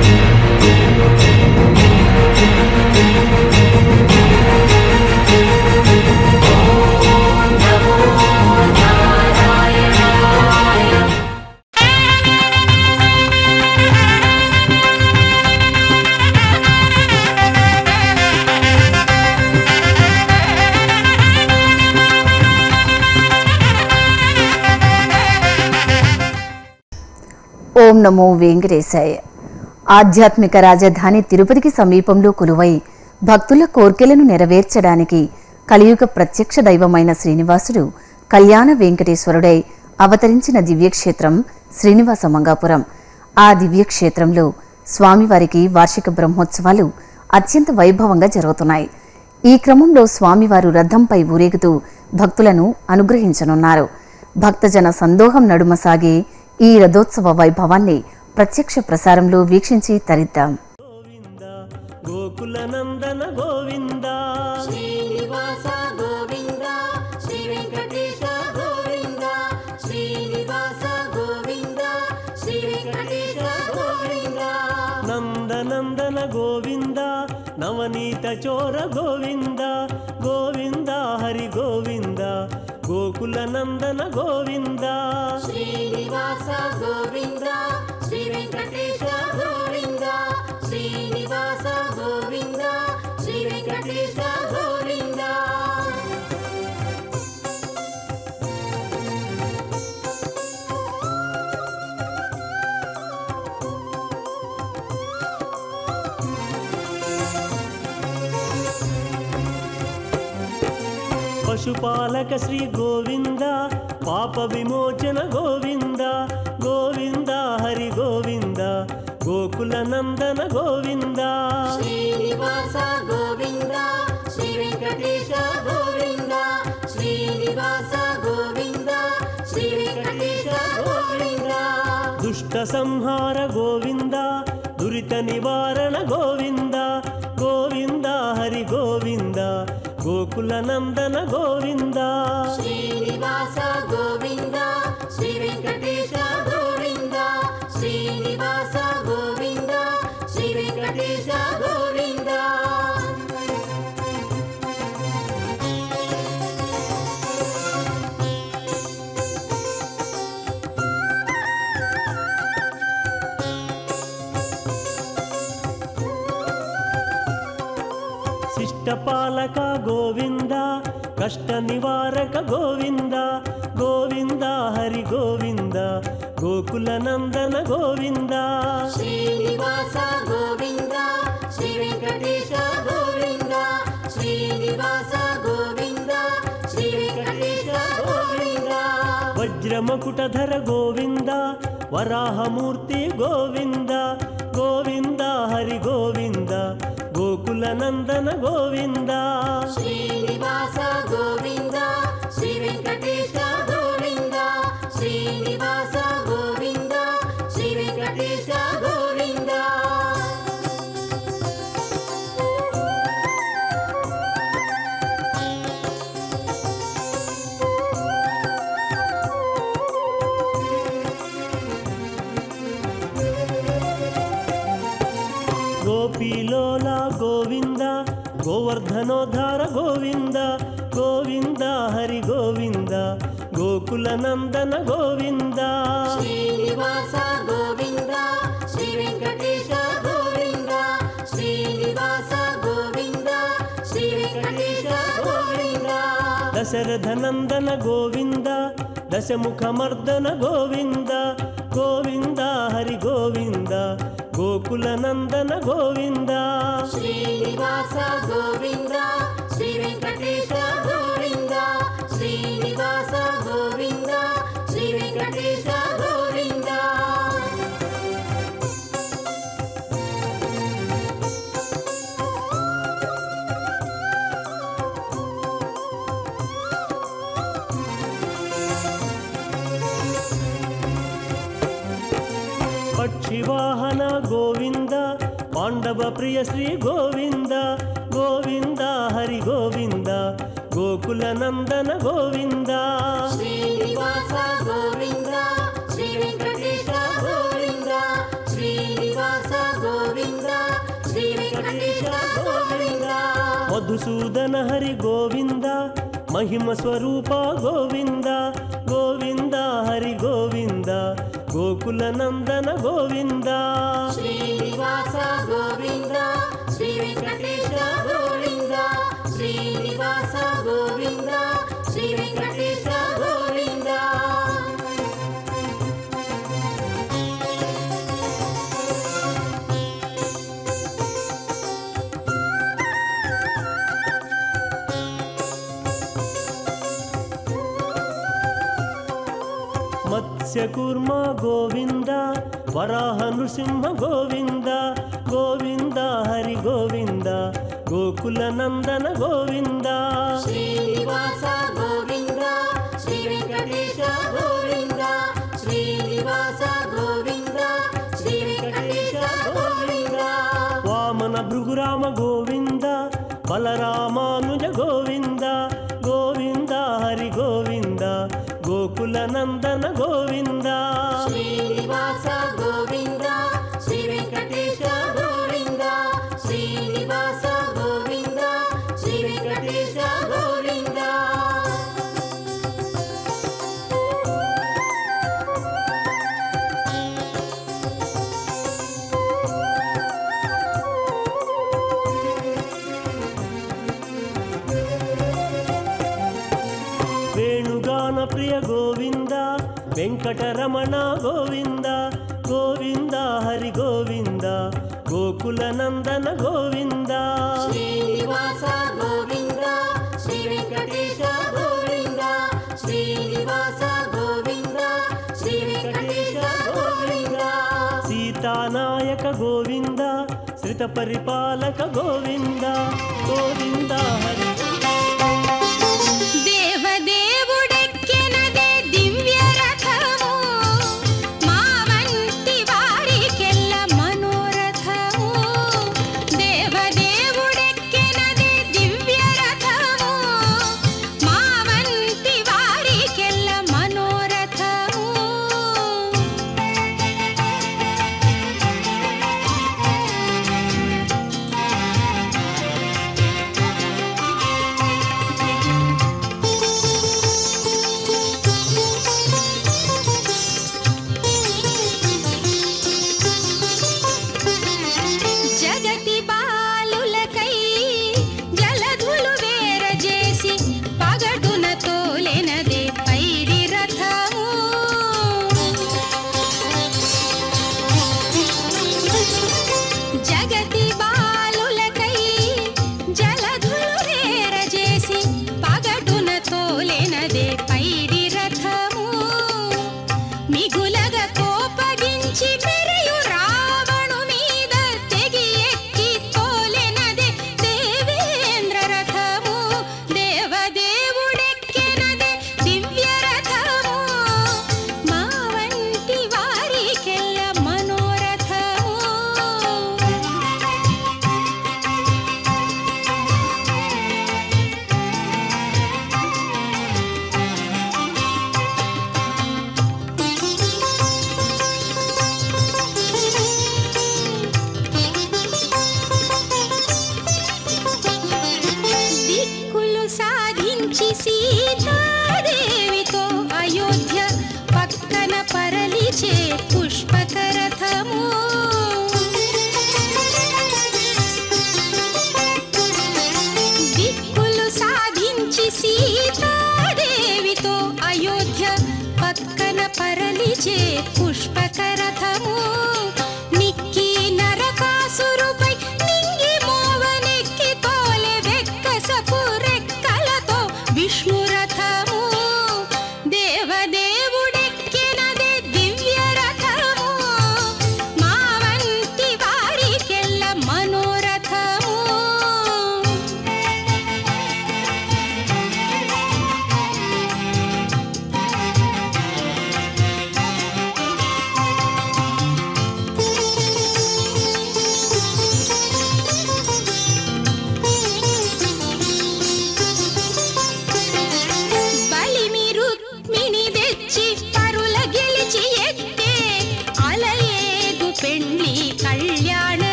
ఓం నమో వెంకటేశాయ ఆధ్యాత్మిక రాజధాని తిరుపతికి సమీపంలో కొలువై భక్తుల కోర్కెలను నెరవేర్చడానికి కలియుగ ప్రత్యక్ష దైవమైన శ్రీనివాసుడు కళ్యాణ వెంకటేశ్వరుడై అవతరించిన దివ్యక్షేత్రం శ్రీనివాస మంగాపురం ఆ దివ్యక్షేత్రంలో స్వామివారికి వార్షిక బ్రహ్మోత్సవాలు అత్యంత వైభవంగా జరుగుతున్నాయి ఈ క్రమంలో స్వామివారు రథంపై ఊరేగుతూ భక్తులను అనుగ్రహించనున్నారు భక్తజన సందోహం నడుమ సాగే ఈ రథోత్సవ వైభవాన్ని ప్రత్యక్ష ప్రసారంలో వీక్షించి తరిద్దాం గోవింద గోకుల నందన గోవింద శ్రీనివాస గోవింద శ్రీ వెంకటేశ గోవింద శ్రీనివాస గోవింద శ్రీ వెంకటేశ గోవింద నందనందన గోవింద నవనీత చోర గోవింద గోవింద హరి గోవింద గోకుల నందన గోవింద శ్రీనివాస గోవింద శ్రీ వెంకటేశ గోవింద శ్రీనివాస గోవింద శ్రీ వెంకటేశ గోవింద పశుపాలక శ్రీ గోవింద పాప విమోచన గోవింద గోవింద హరి గోవింద గోకుల నందన గోవింద శ్రీనివాస గోవింద శ్రీ వెంకటేశ గోవింద శ్రీనివాస గోవింద శ్రీ వెంకటేశ గోవింద దుష్ట సంహార గోవింద దురిత నివారణ గోవింద గోవింద హరి గోవింద గోకుల నందన గోవింద శ్రీనివాస గోవింద శ్రీ వెంకటేశ గోవింద శ్రీనివాస గోవింద శ్రీ వెంకటేశ గోవింద శిష్టపాలక గోవింద కష్ట నివారక గోవింద గోవింద హరి గోవింద గోకుల నందన గోవింద శ్రీనివాస గోవింద శ్రీ వెంకటేశ గోవింద శ్రీనివాస గోవింద శ్రీ వెంకటేశ గోవింద వజ్రమకుటధర గోవింద వరాహమూర్తి గోవింద గోవింద హరి గోవింద గోకుల నందన గోవింద శ్రీనివాస గోవింద శ్రీ వెంకటేశ గోవింద శ్రీనివాస గోవింద శ్రీ వెంకటేశ గోవింద గోపీలోల గోవింద గోవర్ధనోద్ధార గోవింద గోవింద హరి గోవింద గోకుల నందన గోవింద శ్రీనివాస గోవింద శ్రీ వెంకటేశ గోవింద శ్రీనివాస గోవింద శ్రీ వెంకటేశ గోవింద దశరథ నందన గోవింద దశముఖమర్దన గోవింద గోవింద హరి గోవింద గోకుల నందన గోవింద శ్రీనివాస గోవింద శ్రీ వెంకటేశ గోవింద శ్రీనివాస గోవింద శ్రీ వెంకటేశ గోవింద పక్షివాహన గోవింద పాండవ ప్రియ శ్రీ గోవింద గోవింద హరి గోవింద గోకుల నందన గోవింద శ్రీనివాస గోవింద శ్రీ వెంకటేశ గోవింద శ్రీనివాస గోవింద మధుసూదన హరి గోవింద మహిమ స్వరూప గోవింద గోవింద హరి గోవింద గోకుల నందన గోవింద శ్రీనివాస గోవింద శ్రీ వెంకటేశ గోవింద శ్రీనివాస గోవింద శ్రీ వెంకటేశ గోవింద మత్స్యకూర్మ గోవింద వరాహ నృసింహ గోవింద గోవింద హరి గోవింద గోకుల నందన గోవింద శ్రీనివాస గోవింద శ్రీ వెంకటేశ గోవింద శ్రీనివాస గోవింద శ్రీ వెంకటేశ గోవింద వామన భృగురామ గోవింద బలరామానుజ గోవింద గోవింద హరి గోవింద గోకుల నందన గోవింద శ్రీనివాస గోవింద శ్రీ వెంకటేశ గోవింద శ్రీనివాస గోవింద శ్రీ వెంకటేశ గోవింద వేణుగాన ప్రియ గోవింద వెంకటరమణ గోవింద గోవింద హరి గోవింద గోకుల నందన గోవింద శ్రీనివాస గోవింద శ్రీ వెంకటేశ గోవింద శ్రీనివాస గోవింద శ్రీ వెంకటేశ గోవింద సీతానాయక గోవింద శ్రిత పరిపాలక గోవింద గోవింద హరి దేవదేవుడెక్కెనదే దివ్య రథము మా వంటి వారికెల్ల మనోరథము దేవదేవుడెక్కెనదే దివ్య రథము మా వంటి వారికెల్ల మనోరథము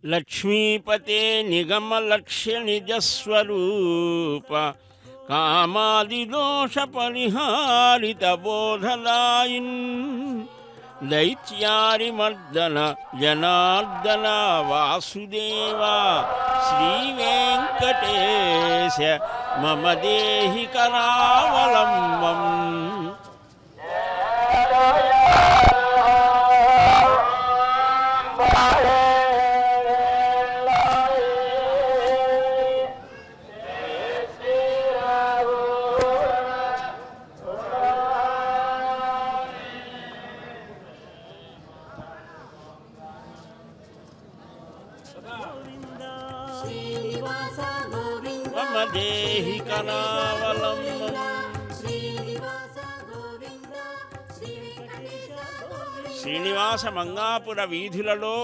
లక్ష్మీపతే నిగమలక్ష్య నిజస్వరూప కామాదిదోష పరిహారిత బోధలాయిన్ దైత్యారిమర్దన జనార్దన వాసుదేవ శ్రీ వెంకటేశ మమ దేహి కరావలంబం శ్రీనివాస గోవింద మమ దేహి కరావలంబం శ్రీనివాస గోవింద శ్రీ వెంకటేశ గోవింద శ్రీనివాస మంగాపుర వీధులలో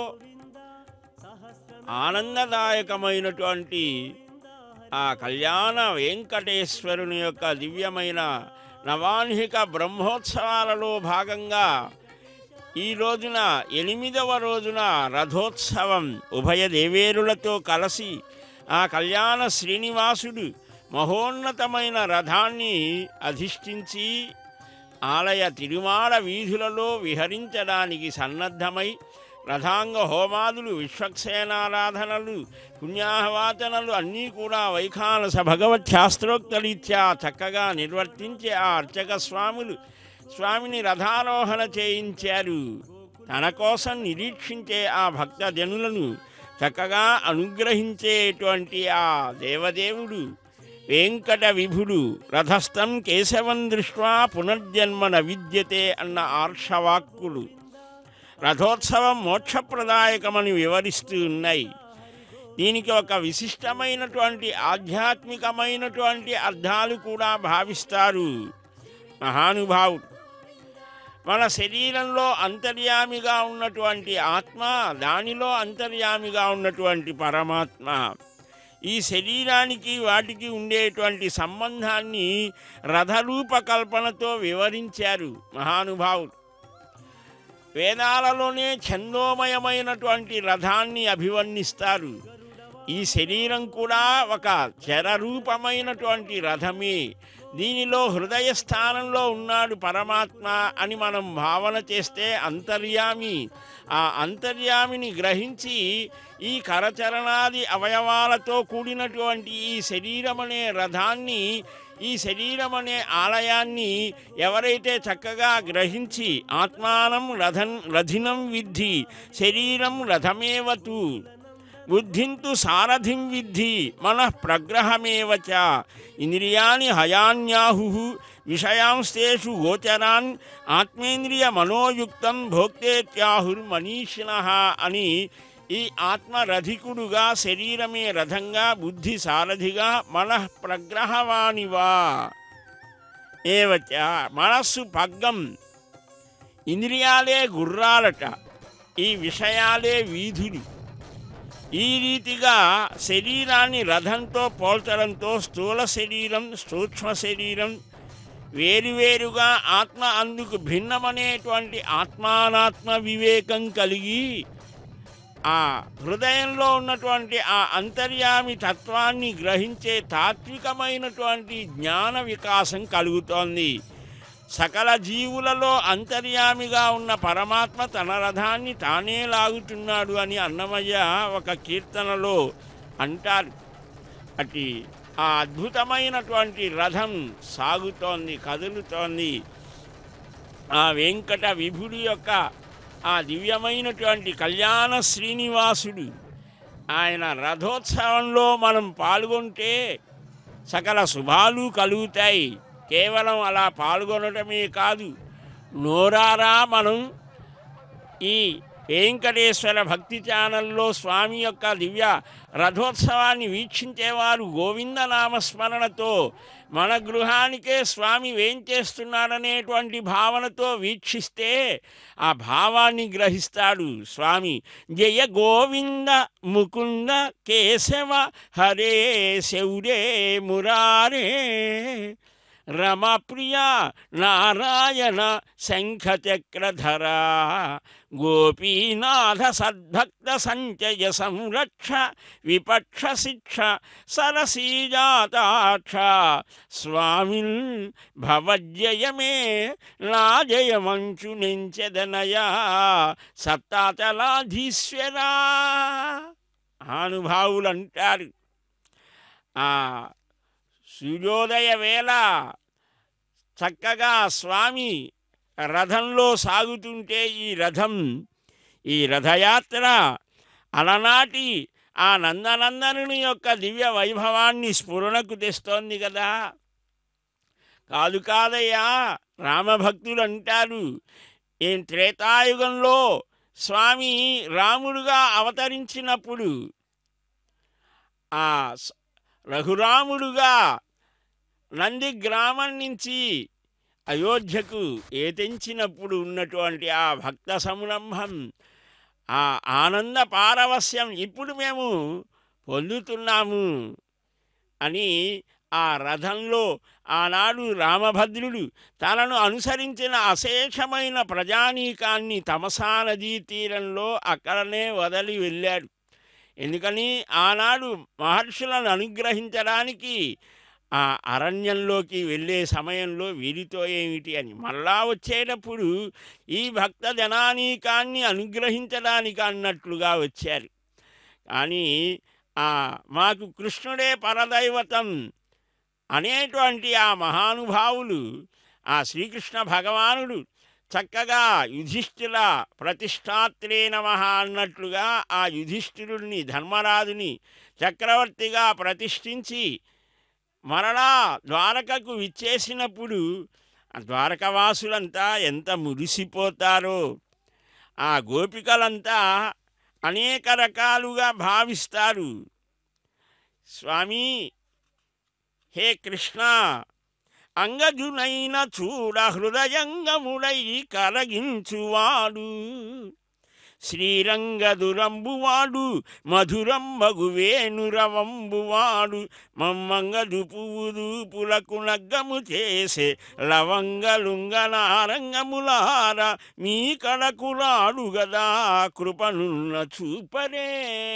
ఆనందదాయకమైనటువంటి ఆ కళ్యాణ వెంకటేశ్వరుని యొక్క దివ్యమైన నవాన్హిక బ్రహ్మోత్సవాలలో భాగంగా ఈ రోజున ఎనిమిదవ రోజున రథోత్సవం ఉభయ దేవేరులతో కలిసి ఆ కళ్యాణ శ్రీనివాసుడు మహోన్నతమైన రథాన్ని అధిష్ఠించి ఆలయ తిరుమాడ వీధులలో విహరించడానికి సన్నద్ధమై రథాంగ హోమాదులు విశ్వక్సేనారాధనలు పుణ్యాహవాచనలు అన్నీ కూడా వైఖానస భగవత్ శాస్త్రోక్తరీత్యా చక్కగా నిర్వర్తించే ఆ అర్చక స్వాములు స్వామిని రథారోహణ చేయించారు తన కోసం నిరీక్షించే ఆ భక్తజనులను చక్కగా అనుగ్రహించేటువంటి ఆ దేవదేవుడు వెంకట విభుడు రథస్థం కేశవం దృష్ట్వా పునర్జన్మన విద్యతే అన్న ఆర్షవాక్కులు రథోత్సవం మోక్షప్రదాయకమని వివరిస్తూ ఉన్నాయి దీనికి ఒక విశిష్టమైనటువంటి ఆధ్యాత్మికమైనటువంటి అర్థాలు కూడా భావిస్తారు మహానుభావుడు మన శరీరంలో అంతర్యామిగా ఉన్నటువంటి ఆత్మ దానిలో అంతర్యామిగా ఉన్నటువంటి పరమాత్మ ఈ శరీరానికి వాటికి ఉండేటువంటి సంబంధాన్ని రథరూపకల్పనతో వివరించారు మహానుభావులు వేదాలలోనే ఛందోమయమైనటువంటి రథాన్ని అభివర్ణిస్తారు ఈ శరీరం కూడా ఒక చరరూపమైనటువంటి రథమే దీనిలో హృదయ స్థానంలో ఉన్నాడు పరమాత్మ అని మనం భావన చేస్తే అంతర్యామి ఆ అంతర్యామిని గ్రహించి ఈ కరచరణాది అవయవాలతో కూడినటువంటి ఈ శరీరం అనే రథాన్ని ఈ శరీరం అనే ఆలయాన్ని ఎవరైతే చక్కగా గ్రహించి ఆత్మానం రథన్ రథినం విద్ధి శరీరం రథమేవతు బుద్ధింతు సారథిం విద్ధి మనః ప్రగ్రహమేవ చ ఇంద్రియాణి హయాన్యాహు విషయాంస్తేషు గోచరాన్ ఆత్మేంద్రియ మనోయుక్తం భోక్తేత్యాహుర్మనీషిణ అని ఈ ఆత్మరధికుడుగా శరీరమే రథంగా బుద్ధి సారథిగా మనః ప్రగ్రహవానివా ఏవచ మనస్సు పగ్గం ఇంద్రియాలే గుర్రాలట ఈ విషయాలే వీధులు ఈ రీతిగా శరీరాన్ని రథంతో పోల్చడంతో స్థూల శరీరం సూక్ష్మ శరీరం వేరువేరుగా ఆత్మ అందుకు భిన్నమనేటువంటి ఆత్మానాత్మ వివేకం కలిగి ఆ హృదయంలో ఉన్నటువంటి ఆ అంతర్యామి తత్వాన్ని గ్రహించే తాత్వికమైనటువంటి జ్ఞాన వికాసం కలుగుతోంది సకల జీవులలో అంతర్యామిగా ఉన్న పరమాత్మ తన రథాన్ని తానే లాగుతున్నాడు అని అన్నమయ్య ఒక కీర్తనలో అంటారు అటు ఆ అద్భుతమైనటువంటి రథం సాగుతోంది కదులుతోంది ఆ వెంకట విభుడి యొక్క ఆ దివ్యమైనటువంటి కళ్యాణ శ్రీనివాసుడు ఆయన రథోత్సవంలో మనం పాల్గొంటే సకల శుభాలు కలుగుతాయి కేవలం అలా పాల్గొనడమే కాదు నోరారా మనం ఈ వెంకటేశ్వర భక్తి ఛానల్లో స్వామి యొక్క దివ్య రథోత్సవాన్ని వీక్షించేవారు గోవిందనామస్మరణతో మన గృహానికే స్వామి వేంచేస్తున్నాడనేటువంటి భావనతో వీక్షిస్తే ఆ భావాన్ని గ్రహిస్తాడు స్వామి జయ గోవింద ముకుంద కేశవ హరే శౌరే మురారే రమప్రియ నారాయణ శంఖచక్రధరా గోపీనాథ సద్భక్త సంచయ సంరక్ష విపక్ష శిక్ష సరసీజాతాక్ష స్వామిన్ భవజ్జయమే నా జయమంచు నెంచెదనయా సత్తాచలాధీశ్వరా మహానుభావులు అంటారు ఆ సూర్యోదయ వేళ చక్కగా స్వామి రథంలో సాగుతుంటే ఈ రథం ఈ రథయాత్ర అలనాటి ఆ నందనందనుని యొక్క దివ్య వైభవాన్ని స్ఫురణకు తెస్తోంది కదా కాదు కాదయ్యా రామభక్తులు అంటారు ఏం త్రేతాయుగంలో స్వామి రాముడుగా అవతరించినప్పుడు ఆ స- రఘురాముడుగా నంది గ్రామం నుంచి అయోధ్యకు ఏతెంచినప్పుడు ఉన్నటువంటి ఆ భక్త సంరంభం ఆ ఆనంద పారవస్యం ఇప్పుడు మేము పొందుతున్నాము అని ఆ రథంలో ఆనాడు రామభద్రుడు తనను అనుసరించిన అశేషమైన ప్రజానీకాన్ని తమసా నదీ తీరంలో అక్కడనే వదిలి వెళ్ళాడు ఎందుకని ఆనాడు మహర్షులను అనుగ్రహించడానికి ఆ అరణ్యంలోకి వెళ్ళే సమయంలో వీరితో ఏమిటి అని మళ్ళా వచ్చేటప్పుడు ఈ భక్త జనానీకాన్ని అనుగ్రహించడానికి అన్నట్లుగా వచ్చారు కానీ ఆ మాకు కృష్ణుడే పరదైవతం అనేటువంటి ఆ మహానుభావులు ఆ శ్రీకృష్ణ భగవానుడు చక్కగా యుధిష్ఠిర ప్రతిష్టాత్రే నమ అన్నట్లుగా ఆ యుధిష్ఠిరుడిని ధర్మరాజుని చక్రవర్తిగా ప్రతిష్ఠించి మరలా ద్వారకకు విచ్చేసినప్పుడు ఆ ద్వారకవాసులంతా ఎంత మురిసిపోతారో ఆ గోపికలంతా అనేక రకాలుగా భావిస్తారు స్వామి హే కృష్ణ అంగజునైన చూడ హృదయంగముడై కరగించువాడు శ్రీరంగదురంబువాడు మధురంబగు వేణురవంబువాడు మమ్మంగదు పువ్వుదు పులకు నగ్గము చేసే లవంగలుంగనారంగములార మీ కడకులాడు గదా కృపనున్న చూపరే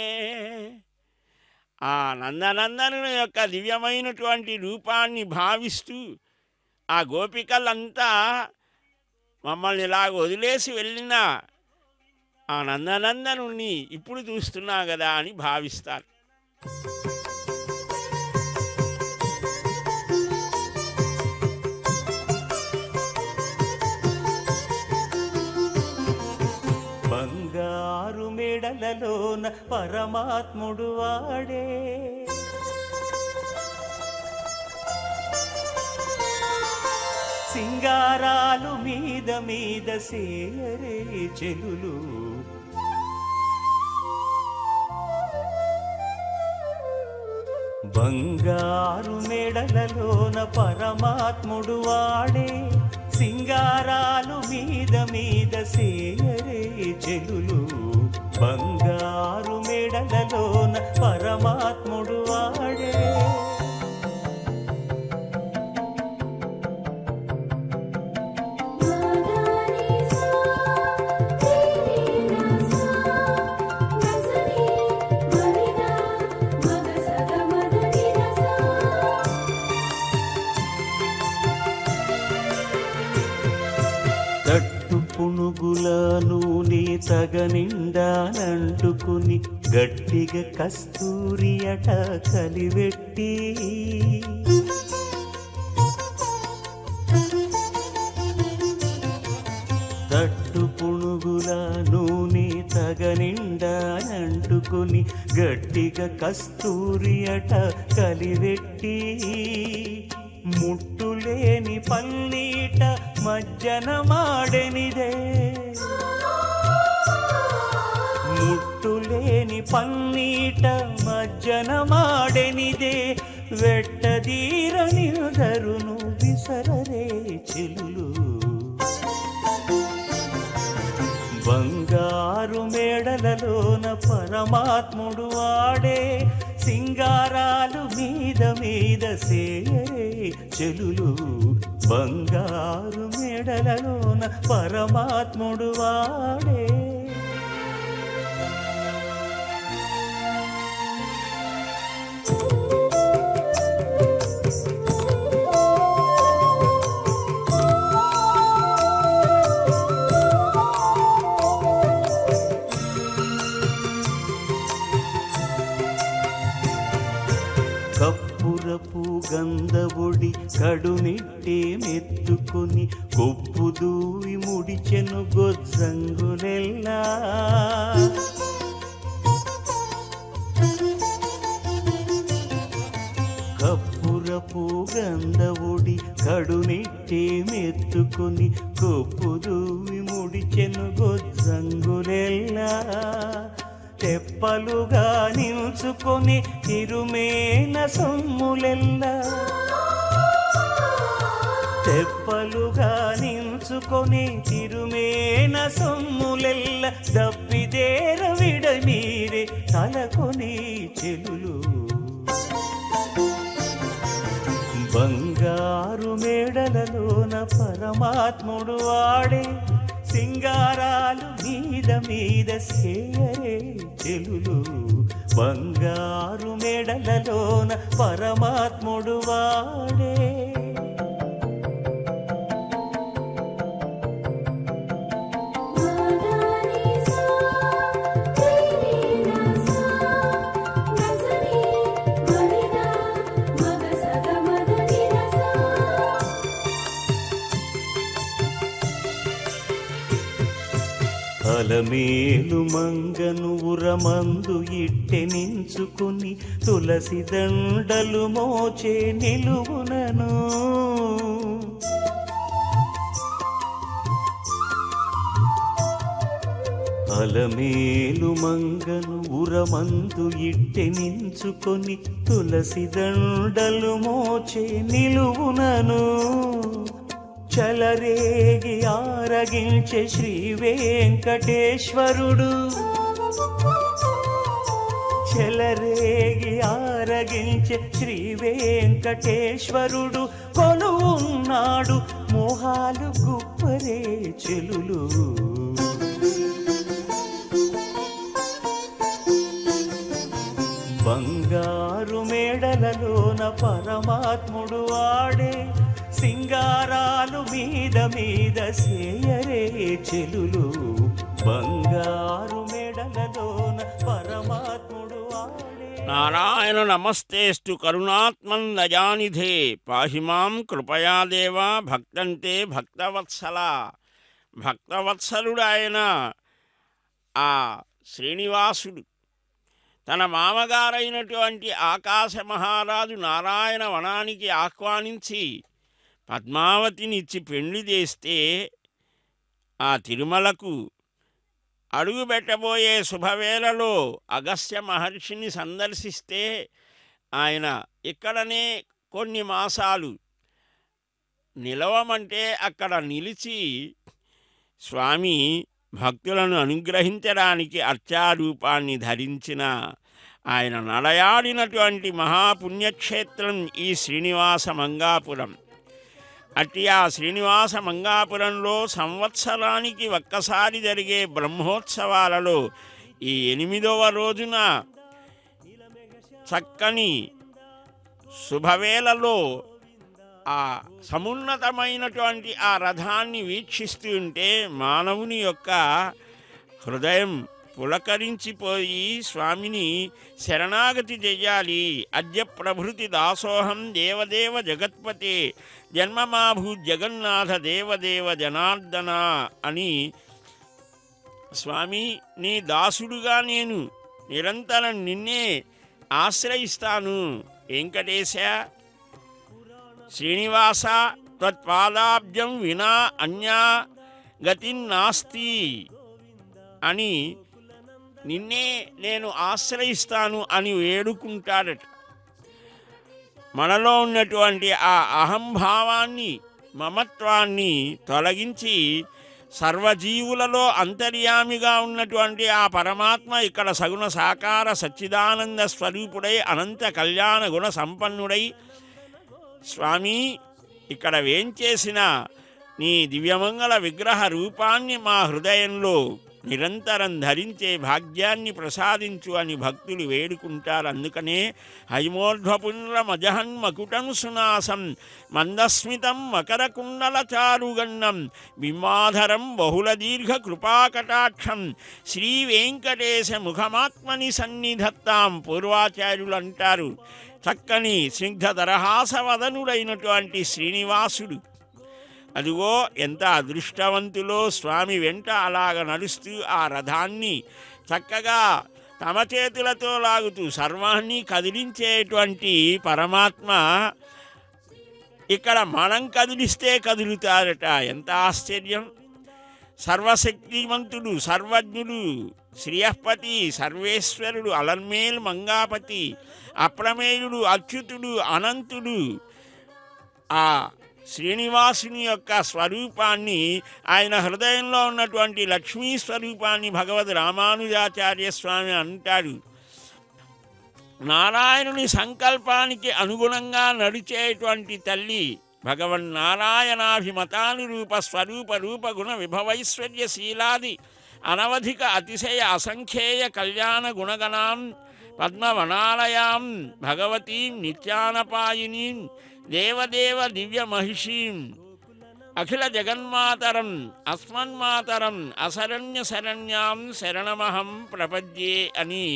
ఆ నందనందను యొక్క దివ్యమైనటువంటి రూపాన్ని భావిస్తూ ఆ గోపికలంతా మమ్మల్ని ఇలాగ వదిలేసి వెళ్ళిన ఆ నందనందనుణ్ణి ఇప్పుడు చూస్తున్నా కదా అని భావిస్తారు బంగారు మెడలలోన పరమాత్ముడు వాడే సింగారాలు మీద మీద సేయరే చెలులు బంగారు మెడలలోన పరమాత్ముడు వాడే సింగారాలు మీద మీద సేయరే చెలులు బంగారు మెడలలోన పరమాత్ముడు వాడే మదనిసా తేరినాసా నసని మరినా మగసగ మదనిసా తట్టు పునుగుల నూనె తగనిండానంటుకుని గట్టిగా కస్తూరి అట కలివెట్టి తట్టు పునుగుల నూనె తగనిండానంటుకుని గట్టిగా కస్తూరి అట కలివెట్టి ముట్టులేని పల్లీట మజ్జన మాడెనిదే ముట్టులేని పల్లీట మజ్జన మాడెనిదే వెట్టదీర నిరుదరును విసరరే చెలులు బంగారు మేడలలోన పరమాత్ముడు వాడే సింగారాలు మీద మీద సేయరే చెలులు బంగారు మెడలలోన పరమాత్ముడు వాడే కప్పురపు గంధవుడి కడునిట్టే మెత్తుకొని కొప్పు దూవి ముడిచెను గొజ్జంగులెల్లా కప్పురపు గంధవుడి కడునిట్టే మెత్తుకొని కొప్పు దూవి ముడిచెను గొజ్జంగులెల్లా తెప్పలుగా నిల్చుకొని తిరుమేన సొమ్ములెల్లా తెప్పలుగా నిల్చుకొని తిరుమేన సొమ్ములెల్ల దప్పిదేర విడమీరే తలకొని చెలులు బంగారు మేడలలోన పరమాత్ముడు వాడే సింగారాలు మీద మీద సేయరే చెలులు బంగారు మేడలలోన పరమాత్ముడు వాడే మదనిసా త్రివినసా గసని మరినా మగసగ మదనిరసా అలమేలు మంగను ఉరమందు ఇట్టె నించుకుని తులసి దండలు మోచే నిలువునను అలమేలు మంగను ఉరమందు ఇట్టె నించుకొని తులసి దండలు మోచే నిలువునను చలరేగి ఆరగించే శ్రీ వెంకటేశ్వరుడు చెలరేగి ఆరగించే శ్రీ వెంకటేశ్వరుడు కొలువున్నాడు మోహాలు గుప్పరే చెలులు బంగారు మేడలలోన పరమాత్ముడు వాడే సింగారాలు మీద మీద సేయరే చెలులు బంగారు మేడలలోన పరమాత్ముడు వాడే నారాయణ నమస్తేస్తు కరుణాత్మన్ దయానిధే పాహి మాం కృపయా దేవా భక్తంతే భక్తవత్సల భక్తవత్సలుడు ఆయన ఆ శ్రీనివాసుడు తన మామగారైనటువంటి ఆకాశ మహారాజు నారాయణ వనానికి ఆహ్వానించి పద్మావతినిచ్చి పెళ్లి చేస్తే ఆ తిరుమలకు అడుగుపెట్టబోయే శుభవేళలో అగస్త్య మహర్షిని సందర్శిస్తే ఆయన ఇక్కడనే కొన్ని మాసాలు నిలవమంటే అక్కడ నిలిచి స్వామి భక్తులను అనుగ్రహించడానికి అర్చారూపాన్ని ధరించిన ఆయన నడయాడినటువంటి మహాపుణ్యక్షేత్రం ఈ శ్రీనివాస మంగాపురం అట్టి ఆ శ్రీనివాస మంగాపురంలో సంవత్సరానికి ఒక్కసారి జరిగే బ్రహ్మోత్సవాలలో ఈ ఎనిమిదవ రోజున చక్కని శుభవేళలో ఆ సమున్నతమైనటువంటి ఆ రథాన్ని వీక్షిస్తూ ఉంటే మానవుని యొక్క హృదయం పులకరించిపోయి స్వామిని శరణాగతి చెయ్యాలి అద్య ప్రభృతి దాసోహం దేవదేవ జగత్పతే జన్మమాభూ జగన్నాథ దేవదేవ జనార్దన అని స్వామి నీ దాసుడుగా నేను నిరంతరం నిన్నే ఆశ్రయిస్తాను వెంకటేశ శ్రీనివాస త్వత్పాదాబ్జం వినా అన్యా గతిన్నాస్తి అని నిన్నే నేను ఆశ్రయిస్తాను అని వేడుకుంటాడట మనలో ఉన్నటువంటి ఆ అహంభావాన్ని మమత్వాన్ని తొలగించి సర్వజీవులలో అంతర్యామిగా ఉన్నటువంటి ఆ పరమాత్మ ఇక్కడ సగుణ సాకార సచ్చిదానంద స్వరూపుడై అనంత కళ్యాణ గుణ సంపన్నుడై స్వామి ఇక్కడ వేంచేసిన నీ దివ్యమంగళ విగ్రహ రూపాన్ని మా హృదయంలో నిరంతరం ధరించే భాగ్యాన్ని ప్రసాదించు అని భక్తులు వేడుకుంటారు అందుకనే హైమోర్ధ్వపుండ్రమజహన్ మకుటం సునాసం మందస్మితం మకరకుండల చారుగన్నం బింబాధరం బహుళ దీర్ఘ కృపాకటాక్షం శ్రీ వెంకటేశ ముఖమాత్మని సన్నిధత్తాం పూర్వాచార్యులు అంటారు చక్కని స్నిగ్ధ దరహాసవదనుడైనటువంటి శ్రీనివాసుడు అదిగో ఎంత అదృష్టవంతులో స్వామి వెంట అలాగ నడుస్తూ ఆ రథాన్ని చక్కగా తమ చేతులతో లాగుతూ సర్వాన్ని కదిలించేటువంటి పరమాత్మ ఇక్కడ మనం కదిలిస్తే కదులుతారట ఎంత ఆశ్చర్యం సర్వశక్తిమంతుడు సర్వజ్ఞుడు శ్రీయపతి సర్వేశ్వరుడు అలర్మేల్ మంగాపతి అప్రమేయుడు అచ్యుతుడు అనంతుడు ఆ శ్రీనివాసుని యొక్క స్వరూపాన్ని ఆయన హృదయంలో ఉన్నటువంటి లక్ష్మీ స్వరూపాన్ని భగవద్ రామానుజాచార్య స్వామి అంటాడు నారాయణుని సంకల్పానికి అనుగుణంగా నడిచేటువంటి తల్లి భగవన్ నారాయణాభిమతానురూప స్వరూప రూప గుణ విభవైశ్వర్య శీలాది అనవధిక అతిశయ అసంఖ్యేయ కళ్యాణ గుణగణాం పద్మవనాలయాం భగవతీం నిత్యానపాయినీం దేవదేవ దివ్య మహిషీం అఖిల జగన్మాతరం అస్మన్మాతరం అశరణ్య శరణ్యాం శరణమహం ప్రపద్యే అని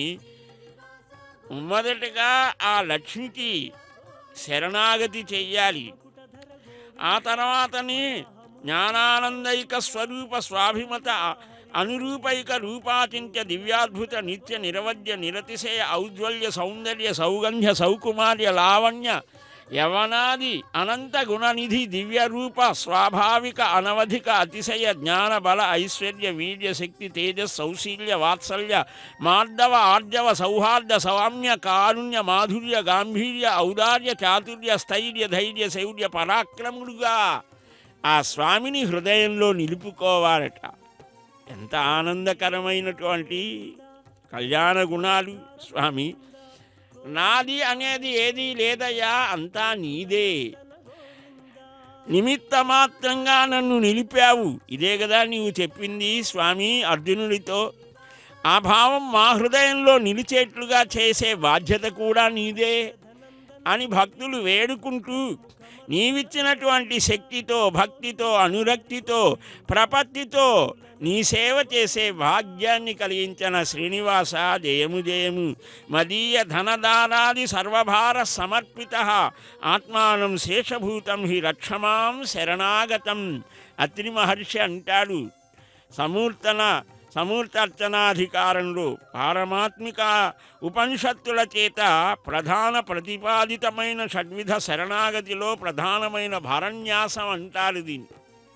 మొదటగా ఆ లక్ష్మికి శరణాగతి చెయ్యాలి ఆ తర్వాతని జ్ఞానానందైక స్వరూప స్వాభిమత అనురూపైక రూపాచింత్య దివ్యాద్భుత నిత్య నిరవధ్య నిరతిశయ ఔజ్వల్య సౌందర్య సౌగంధ్య సౌకుమార్య లావణ్య యవనాది అనంత గుణనిధి దివ్య రూప స్వాభావిక అనవధిక అతిశయ జ్ఞాన బల ఐశ్వర్య వీర్య శక్తి తేజస్ సౌశీల్య వాత్సల్య మార్దవ ఆర్జవ సౌహార్ద సౌమ్య కారుణ్య మాధుర్య గాంభీర్య ఔదార్య చాతుర్య స్థైర్య ధైర్య శౌర్య పరాక్రముడుగా ఆ స్వామిని హృదయంలో నిలుపుకోవాలట ఎంత ఆనందకరమైనటువంటి కళ్యాణ గుణాలు స్వామి నాది అనేది ఏదీ లేదయ్యా అంతా నీదే నిమిత్త మాత్రంగా నన్ను నిలిపావు ఇదే కదా నీవు చెప్పింది స్వామి అర్జునుడితో ఆ భావం మా హృదయంలో నిలిచేట్లుగా చేసే బాధ్యత కూడా నీదే అని భక్తులు వేడుకుంటూ నీవిచ్చినటువంటి శక్తితో భక్తితో అనురక్తితో ప్రపత్తితో నీ సేవ చేసే భాగ్యాన్ని కలిగించిన శ్రీనివాస జయము జయము మదీయ ధనదానాది సర్వభార సమర్పిత ఆత్మానం శేషభూతం హి రక్షమాం శరణాగతం అత్రి మహర్షి అంటాడు సమూర్తన సమూర్తార్చనాధికారంలో పారమాత్మిక ఉపనిషత్తుల చేత ప్రధాన ప్రతిపాదితమైన షడ్విధ శరణాగతిలో ప్రధానమైన భారన్యాసం అంటారు దీన్ని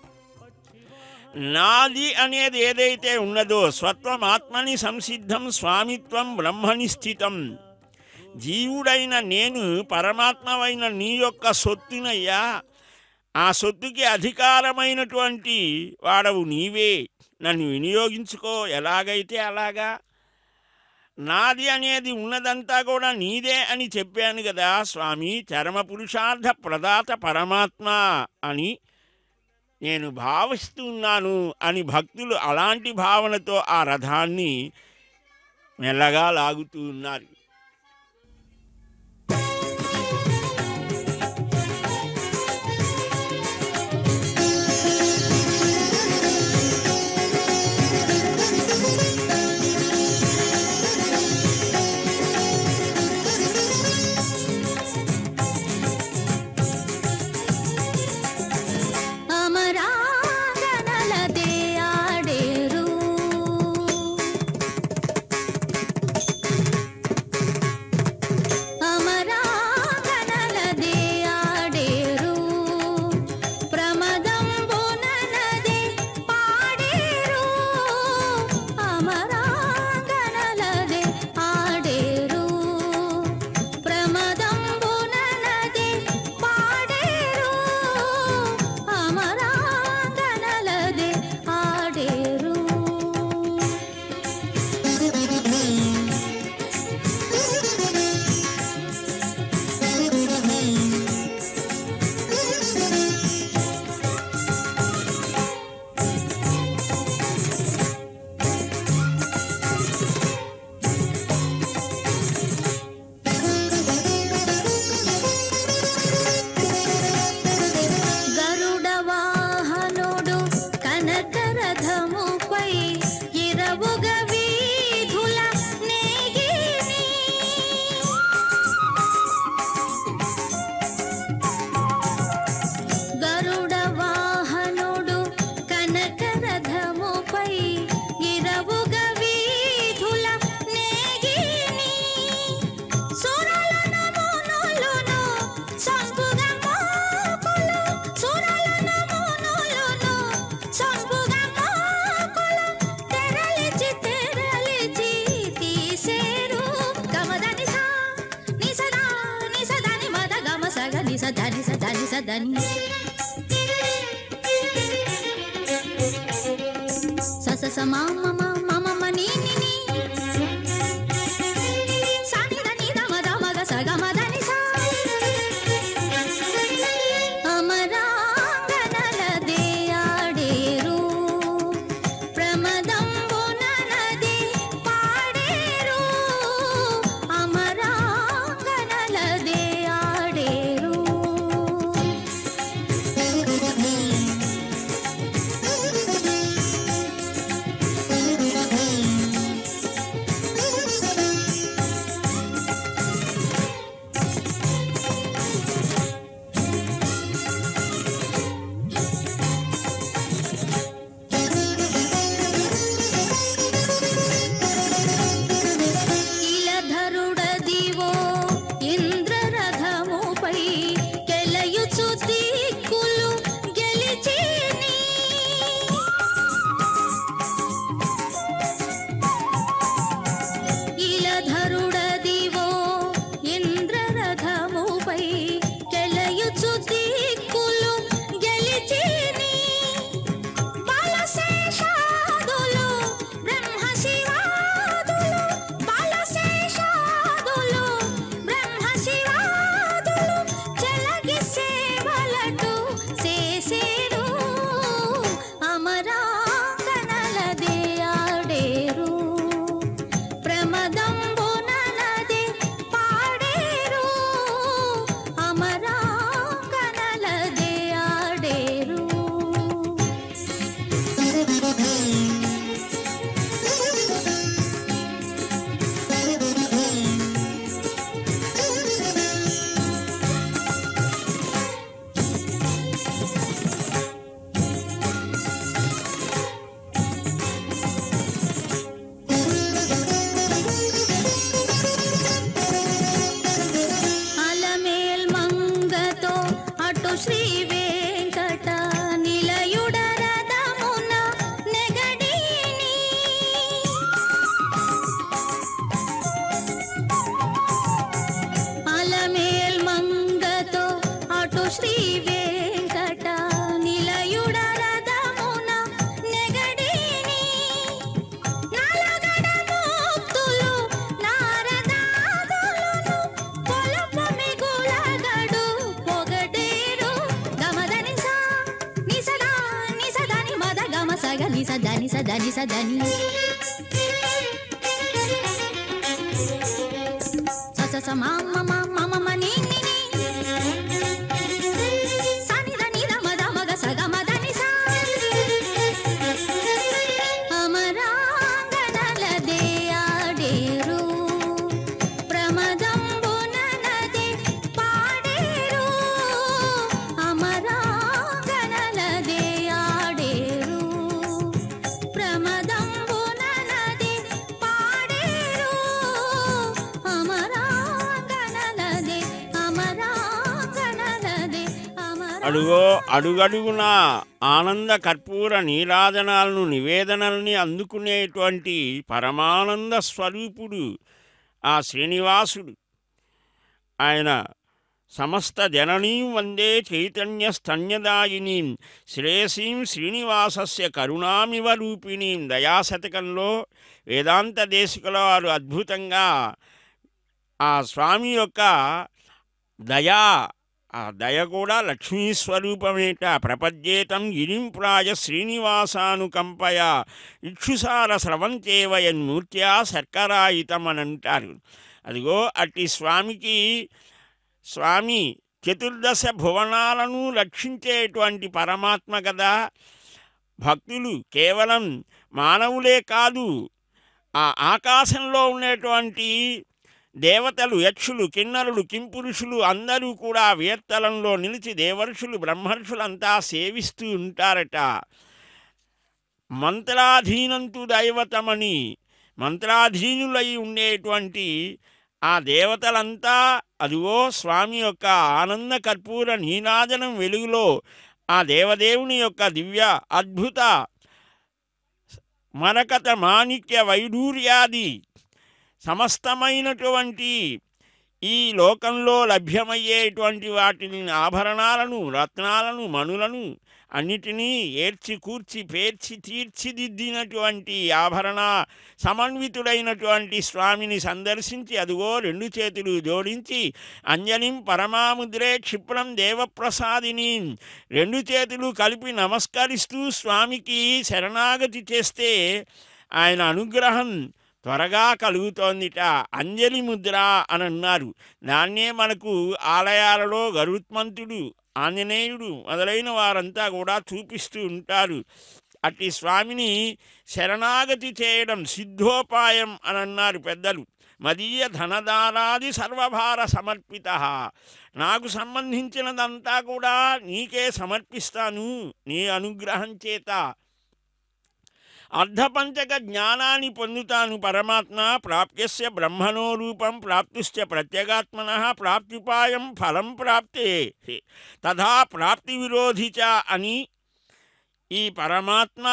నాది అనేది ఏదైతే ఉన్నదో స్వత్వం ఆత్మని సంసిద్ధం స్వామిత్వం బ్రహ్మని స్థితం జీవుడైన నేను పరమాత్మవైన నీ యొక్క సొత్తునయ్యా ఆ సొత్తుకి అధికారమైనటువంటి వాడవు నీవే నన్ను వినియోగించుకో ఎలాగైతే అలాగా నాది అనేది ఉన్నదంతా కూడా నీదే అని చెప్పాను కదా స్వామి చరమ పురుషార్థ ప్రదాత పరమాత్మ అని నేను భావిస్తున్నాను అని భక్తులు అలాంటి భావనతో ఆ రథాన్ని మెల్లగా లాగుతూ ఉన్నారు అమరాంగనలదే ఆడేరు స దని స దని స దని స స స మా మ మ మ మ మ ని ని ని సా ని ద ని ద మ ద మ గ స గ మ ద ని సా అమరాంగనలదే ఆడేరు ప్రమదంబుననదే పాడేరు అమరాంగనలదే ఆడేరు ఇలధరుడదివో ఇంద్రరథముపై కెలయుచు దిక్కులు గెలిచిని ఇలధరుడదివో ఇంద్రరథముపై కెలయుచు దిక్కులు గెలిచిని బాలశేషాదులు బ్రహ్మ శివాదులు బాలశేషాదులు బ్రహ్మ శివాదులు చెలగి సేవలటు చేసేరు అమరాంగనలదే ఆడేరు ప్రమదంబుననదే పాడేరు అమరాంగనలదే ఆడేరు అలమేల్ మంగతో అటు శ్రీ వెంకట నిలయుడ రథమున నెగడీని అలమేల్ మంగతో అటు శ్రీ వెంకట నిలయుడ రథమున నెగడీని నలగడ మోక్తులు నారదాదులను పొలపు మిగులగడు పొగడేరు గమదని సా నిసదా నిసదని మద గమ సగ నిసదని సదని సదని స స స మా మ మ మ మ మ ని ని ని సా ని ద ని ద మ ద మ గ స గ మ ద ని సా అమరాంగనలదే ఆడేరు ప్రమదంబుననదే పాడేరు అమరాంగనలదే ఆడేరు ప్రమదంబుననదే పాడేరు అమరాంగనలదే అమరాంగనలదే అమరా అడుగో అడుగడుగున ఆనంద కర్పూర నీరాజనాలను నివేదనల్ని అందుకునేటువంటి పరమానంద స్వరూపుడు ఆ శ్రీనివాసుడు ఆయన సమస్త జననీం వందే చైతన్య స్తన్యదాయినీం శ్రేయసీం శ్రీనివాసస్య కరుణామివ రూపిణీం దయాశతకంలో వేదాంత దేశికలో వారు అద్భుతంగా ఆ స్వామి యొక్క దయా ఆ దయ కూడా లక్ష్మీ స్వరూపమేట ప్రపద్యేతం గిరింప్రాయ శ్రీనివాసానుకంపయ ఇక్షుసార స్రవంతేవయన్మూర్త్యా శర్కరాయితం అని అంటారు అదిగో అట్టి స్వామికి స్వామి చతుర్దశ భువనాలను రక్షించేటువంటి పరమాత్మ కదా భక్తులు కేవలం మానవులే కాదు ఆ ఆకాశంలో ఉండేటువంటి దేవతలు యక్షులు కిన్నరులు కింపురుషులు అందరూ కూడా వేత్తలంలో నిలిచి దేవర్షులు బ్రహ్మర్షులంతా సేవిస్తూ ఉంటారట మంత్రాధీనంతు దైవతమని మంత్రాధీనులై ఉండేటువంటి ఆ దేవతలంతా అదిగో స్వామి యొక్క ఆనంద కర్పూర నీనాదనం వెలుగులో ఆ దేవదేవుని యొక్క దివ్య అద్భుత మరకత మాణిక్య వైడూర్యాది సమస్తమైనటువంటి ఈ లోకంలో లభ్యమయ్యేటువంటి వాటిని ఆభరణాలను రత్నాలను మణులను అన్నిటినీ ఏర్చి కూర్చి పేర్చి తీర్చిదిద్దినటువంటి ఆభరణ సమన్వితుడైనటువంటి స్వామిని సందర్శించి అదిగో రెండు చేతులు జోడించి అంజలిం పరమాముద్రే క్షిప్రం దేవప్రసాదిని రెండు చేతులు కలిపి నమస్కరిస్తూ స్వామికి శరణాగతి చేస్తే ఆయన అనుగ్రహం త్వరగా కలుగుతోందిట అంజలి ముద్ర అని అన్నారు దాన్నే మనకు ఆలయాలలో గరుత్మంతుడు ఆంజనేయుడు మొదలైన వారంతా కూడా చూపిస్తూ ఉంటారు అట్టి స్వామిని శరణాగతి చేయడం సిద్ధోపాయం అని అన్నారు పెద్దలు మదీయ ధనదానాది సర్వభార సమర్పిత నాకు సంబంధించినదంతా కూడా నీకే సమర్పిస్తాను నీ అనుగ్రహం చేత అర్ధపంచక జ్ఞానాన్ని పొందుతాను పరమాత్మ ప్రాప్యస్య బ్రహ్మణో రూపం ప్రాప్తుశ్చ ప్రత్యేగాత్మన ప్రాప్త్యుపాయం ఫలం ప్రాప్తే తథా ప్రాప్తి విరోధి చ అని ఈ పరమాత్మ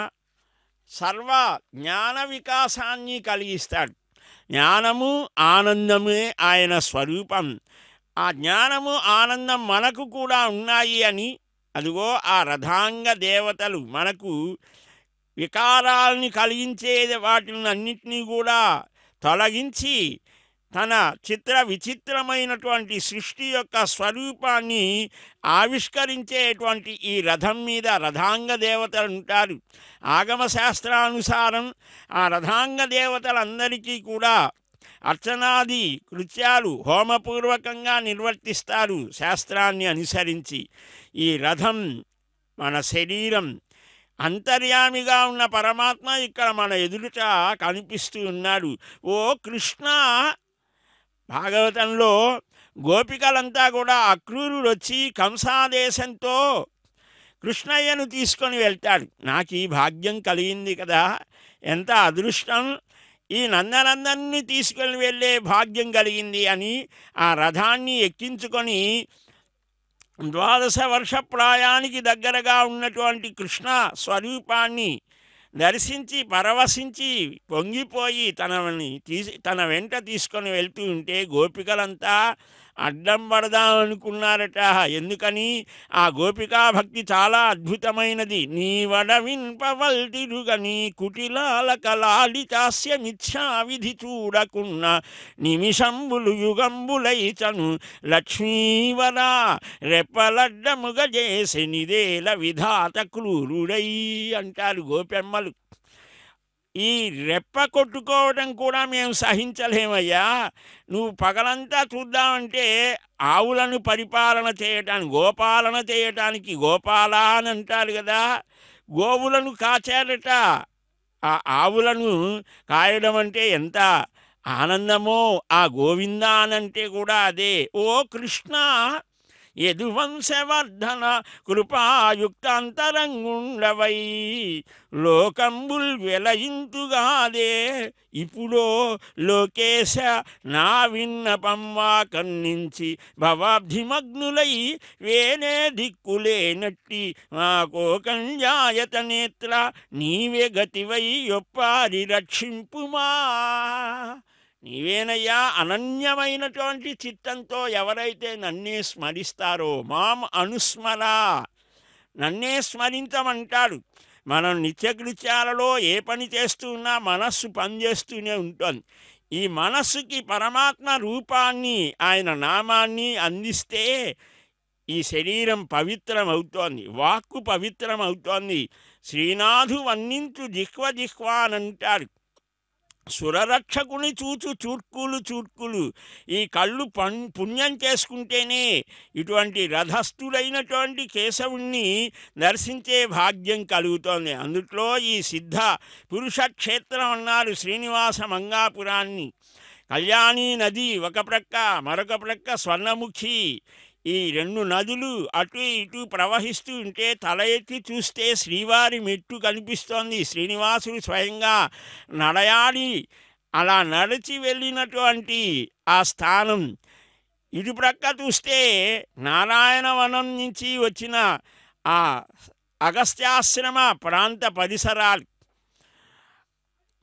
సర్వ జ్ఞాన వికాసాన్ని కలిగిస్తాడు జ్ఞానము ఆనందమే ఆయన స్వరూపం ఆ జ్ఞానము ఆనందం మనకు కూడా ఉన్నాయి అని అదిగో ఆ రథాంగ దేవతలు మనకు వికారాల్ని కలిగించే వాటిని అన్నింటినీ కూడా తొలగించి తన చిత్ర విచిత్రమైనటువంటి సృష్టి యొక్క స్వరూపాన్ని ఆవిష్కరించేటువంటి ఈ రథం మీద రథాంగ దేవతలు ఉంటారు ఆగమ శాస్త్రానుసారం ఆ రథాంగ దేవతలందరికీ కూడా అర్చనాది కృత్యాలు హోమపూర్వకంగా నిర్వర్తిస్తారు శాస్త్రాన్ని అనుసరించి ఈ రథం మన శరీరం అంతర్యామిగా ఉన్న పరమాత్మ ఇక్కడ మన ఎదురుట కనిపిస్తూ ఉన్నాడు ఓ కృష్ణ భాగవతంలో గోపికలంతా కూడా అక్రూరుడు వచ్చి కంసాదేశంతో కృష్ణయ్యను తీసుకొని వెళ్తాడు నాకు ఈ భాగ్యం కలిగింది కదా ఎంత అదృష్టం ఈ నందనందన్ని తీసుకొని వెళ్ళే భాగ్యం కలిగింది అని ఆ రథాన్ని ఎక్కించుకొని ద్వాదశ వర్ష ప్రాయానికి దగ్గరగా ఉన్నటువంటి కృష్ణ స్వరూపాన్ని దర్శించి పరవశించి పొంగిపోయి తనని తీసి తన వెంట తీసుకొని వెళ్తూ ఉంటే గోపికలంతా అడ్డం పడదామనుకున్నారట ఎందుకని ఆ గోపికా భక్తి చాలా అద్భుతమైనది నీ వడవింపవల్దిరుగని కుటిలాల కలాలితాస్యమిచ్ఛా విధి చూడకున్న నిమిషంబులు యుగంబులైచను లక్ష్మీవరా రెప్పలడ్డముగ చేసి నిదేల విధాత క్రూరుడై అంటారు గోపెమ్మలు ఈ రెప్ప కొట్టుకోవడం కూడా మేము సహించలేమయ్యా నువ్వు పగలంతా చూద్దామంటే ఆవులను పరిపాలన చేయటానికి గోపాలన చేయటానికి గోపాల అని అంటారు కదా గోవులను కాచారట ఆ ఆవులను కాయడం అంటే ఎంత ఆనందమో ఆ గోవింద అనంటే కూడా అదే ఓ కృష్ణ యదువంశవర్ధన కృపాయుక్తాంతరంగుండవై లోకంబుల్ వెలయింతుగాదే ఇప్పుడో లోకేశ నా విన్నపంవా కన్నించి భవాబ్ధిమగ్నులై వేనే దిక్కులేనట్టి మా కోకంజాయత నేత్ర నీవే గతివై ఒప్పారి రక్షింపుమా నీవేనయ్యా అనన్యమైనటువంటి చిత్తంతో ఎవరైతే నన్నే స్మరిస్తారో మాం అనుస్మరా నన్నే స్మరించమంటాడు మనం నిత్యకృత్యాలలో ఏ పని చేస్తూ ఉన్నా మనస్సు పనిచేస్తూనే ఉంటుంది ఈ మనస్సుకి పరమాత్మ రూపాన్ని ఆయన నామాన్ని అందిస్తే ఈ శరీరం పవిత్రం అవుతోంది వాక్కు పవిత్రం అవుతోంది శ్రీనాథు వర్ణించు జిహ్వ జిహ్వ అని అంటారు సురరక్షకుని చూచు చూట్కులు చూట్కులు ఈ కళ్ళు పన్ పుణ్యం చేసుకుంటేనే ఇటువంటి రథస్థుడైనటువంటి కేశవుణ్ణి దర్శించే భాగ్యం కలుగుతోంది అందుట్లో ఈ సిద్ధ పురుష క్షేత్రం అన్నారు శ్రీనివాస మంగాపురాన్ని కళ్యాణి నది ఒక ప్రక్క మరొక ప్రక్క స్వర్ణముఖి ఈ రెండు నదులు అటు ఇటు ప్రవహిస్తూ ఉంటే తల ఎత్తి చూస్తే శ్రీవారి మెట్టు కనిపిస్తోంది శ్రీనివాసుడు స్వయంగా నడయాడి అలా నడిచి వెళ్ళినటువంటి ఆ స్థానం ఇటు ప్రక్క చూస్తే నారాయణవనం నుంచి వచ్చిన ఆ అగస్త్యాశ్రమ ప్రాంత పరిసరాలు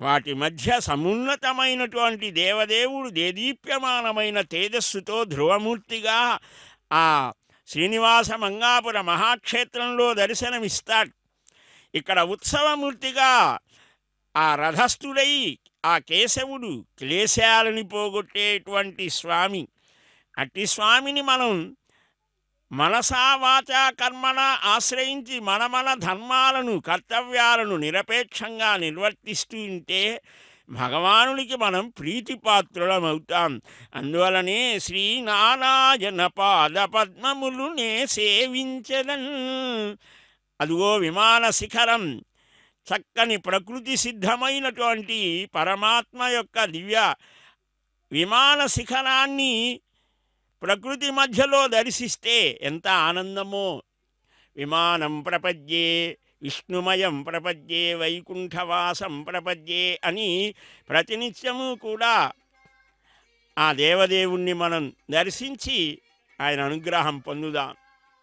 వాటి మధ్య సమున్నతమైనటువంటి దేవదేవుడు దేదీప్యమానమైన తేజస్సుతో ధ్రువమూర్తిగా ఆ శ్రీనివాస మంగాపుర మహాక్షేత్రంలో దర్శనమిస్తాడు ఇక్కడ ఉత్సవమూర్తిగా ఆ రథస్థుడై ఆ కేశవుడు క్లేశాలని పోగొట్టేటువంటి స్వామి అట్టి స్వామిని మనం మనసా వాచా కర్మణ ఆశ్రయించి మన మన ధర్మాలను కర్తవ్యాలను నిరపేక్షంగా నిర్వర్తిస్తూ ఉంటే భగవానునికి మనం ప్రీతిపాత్రులమవుతాం అందువలనే శ్రీనారాయణ పాద పద్మములు నే సేవించదన్ అదిగో విమాన శిఖరం చక్కని ప్రకృతి సిద్ధమైనటువంటి పరమాత్మ యొక్క దివ్య విమాన శిఖరాన్ని ప్రకృతి మధ్యలో దర్శిస్తే ఎంత ఆనందమో విమానం ప్రపద్యే విష్ణుమయం ప్రపద్యే వైకుంఠవాసం ప్రపద్యే అని ప్రతినిత్యము కూడా ఆ దేవదేవుణ్ణి మనం దర్శించి ఆయన అనుగ్రహం పొందుదాం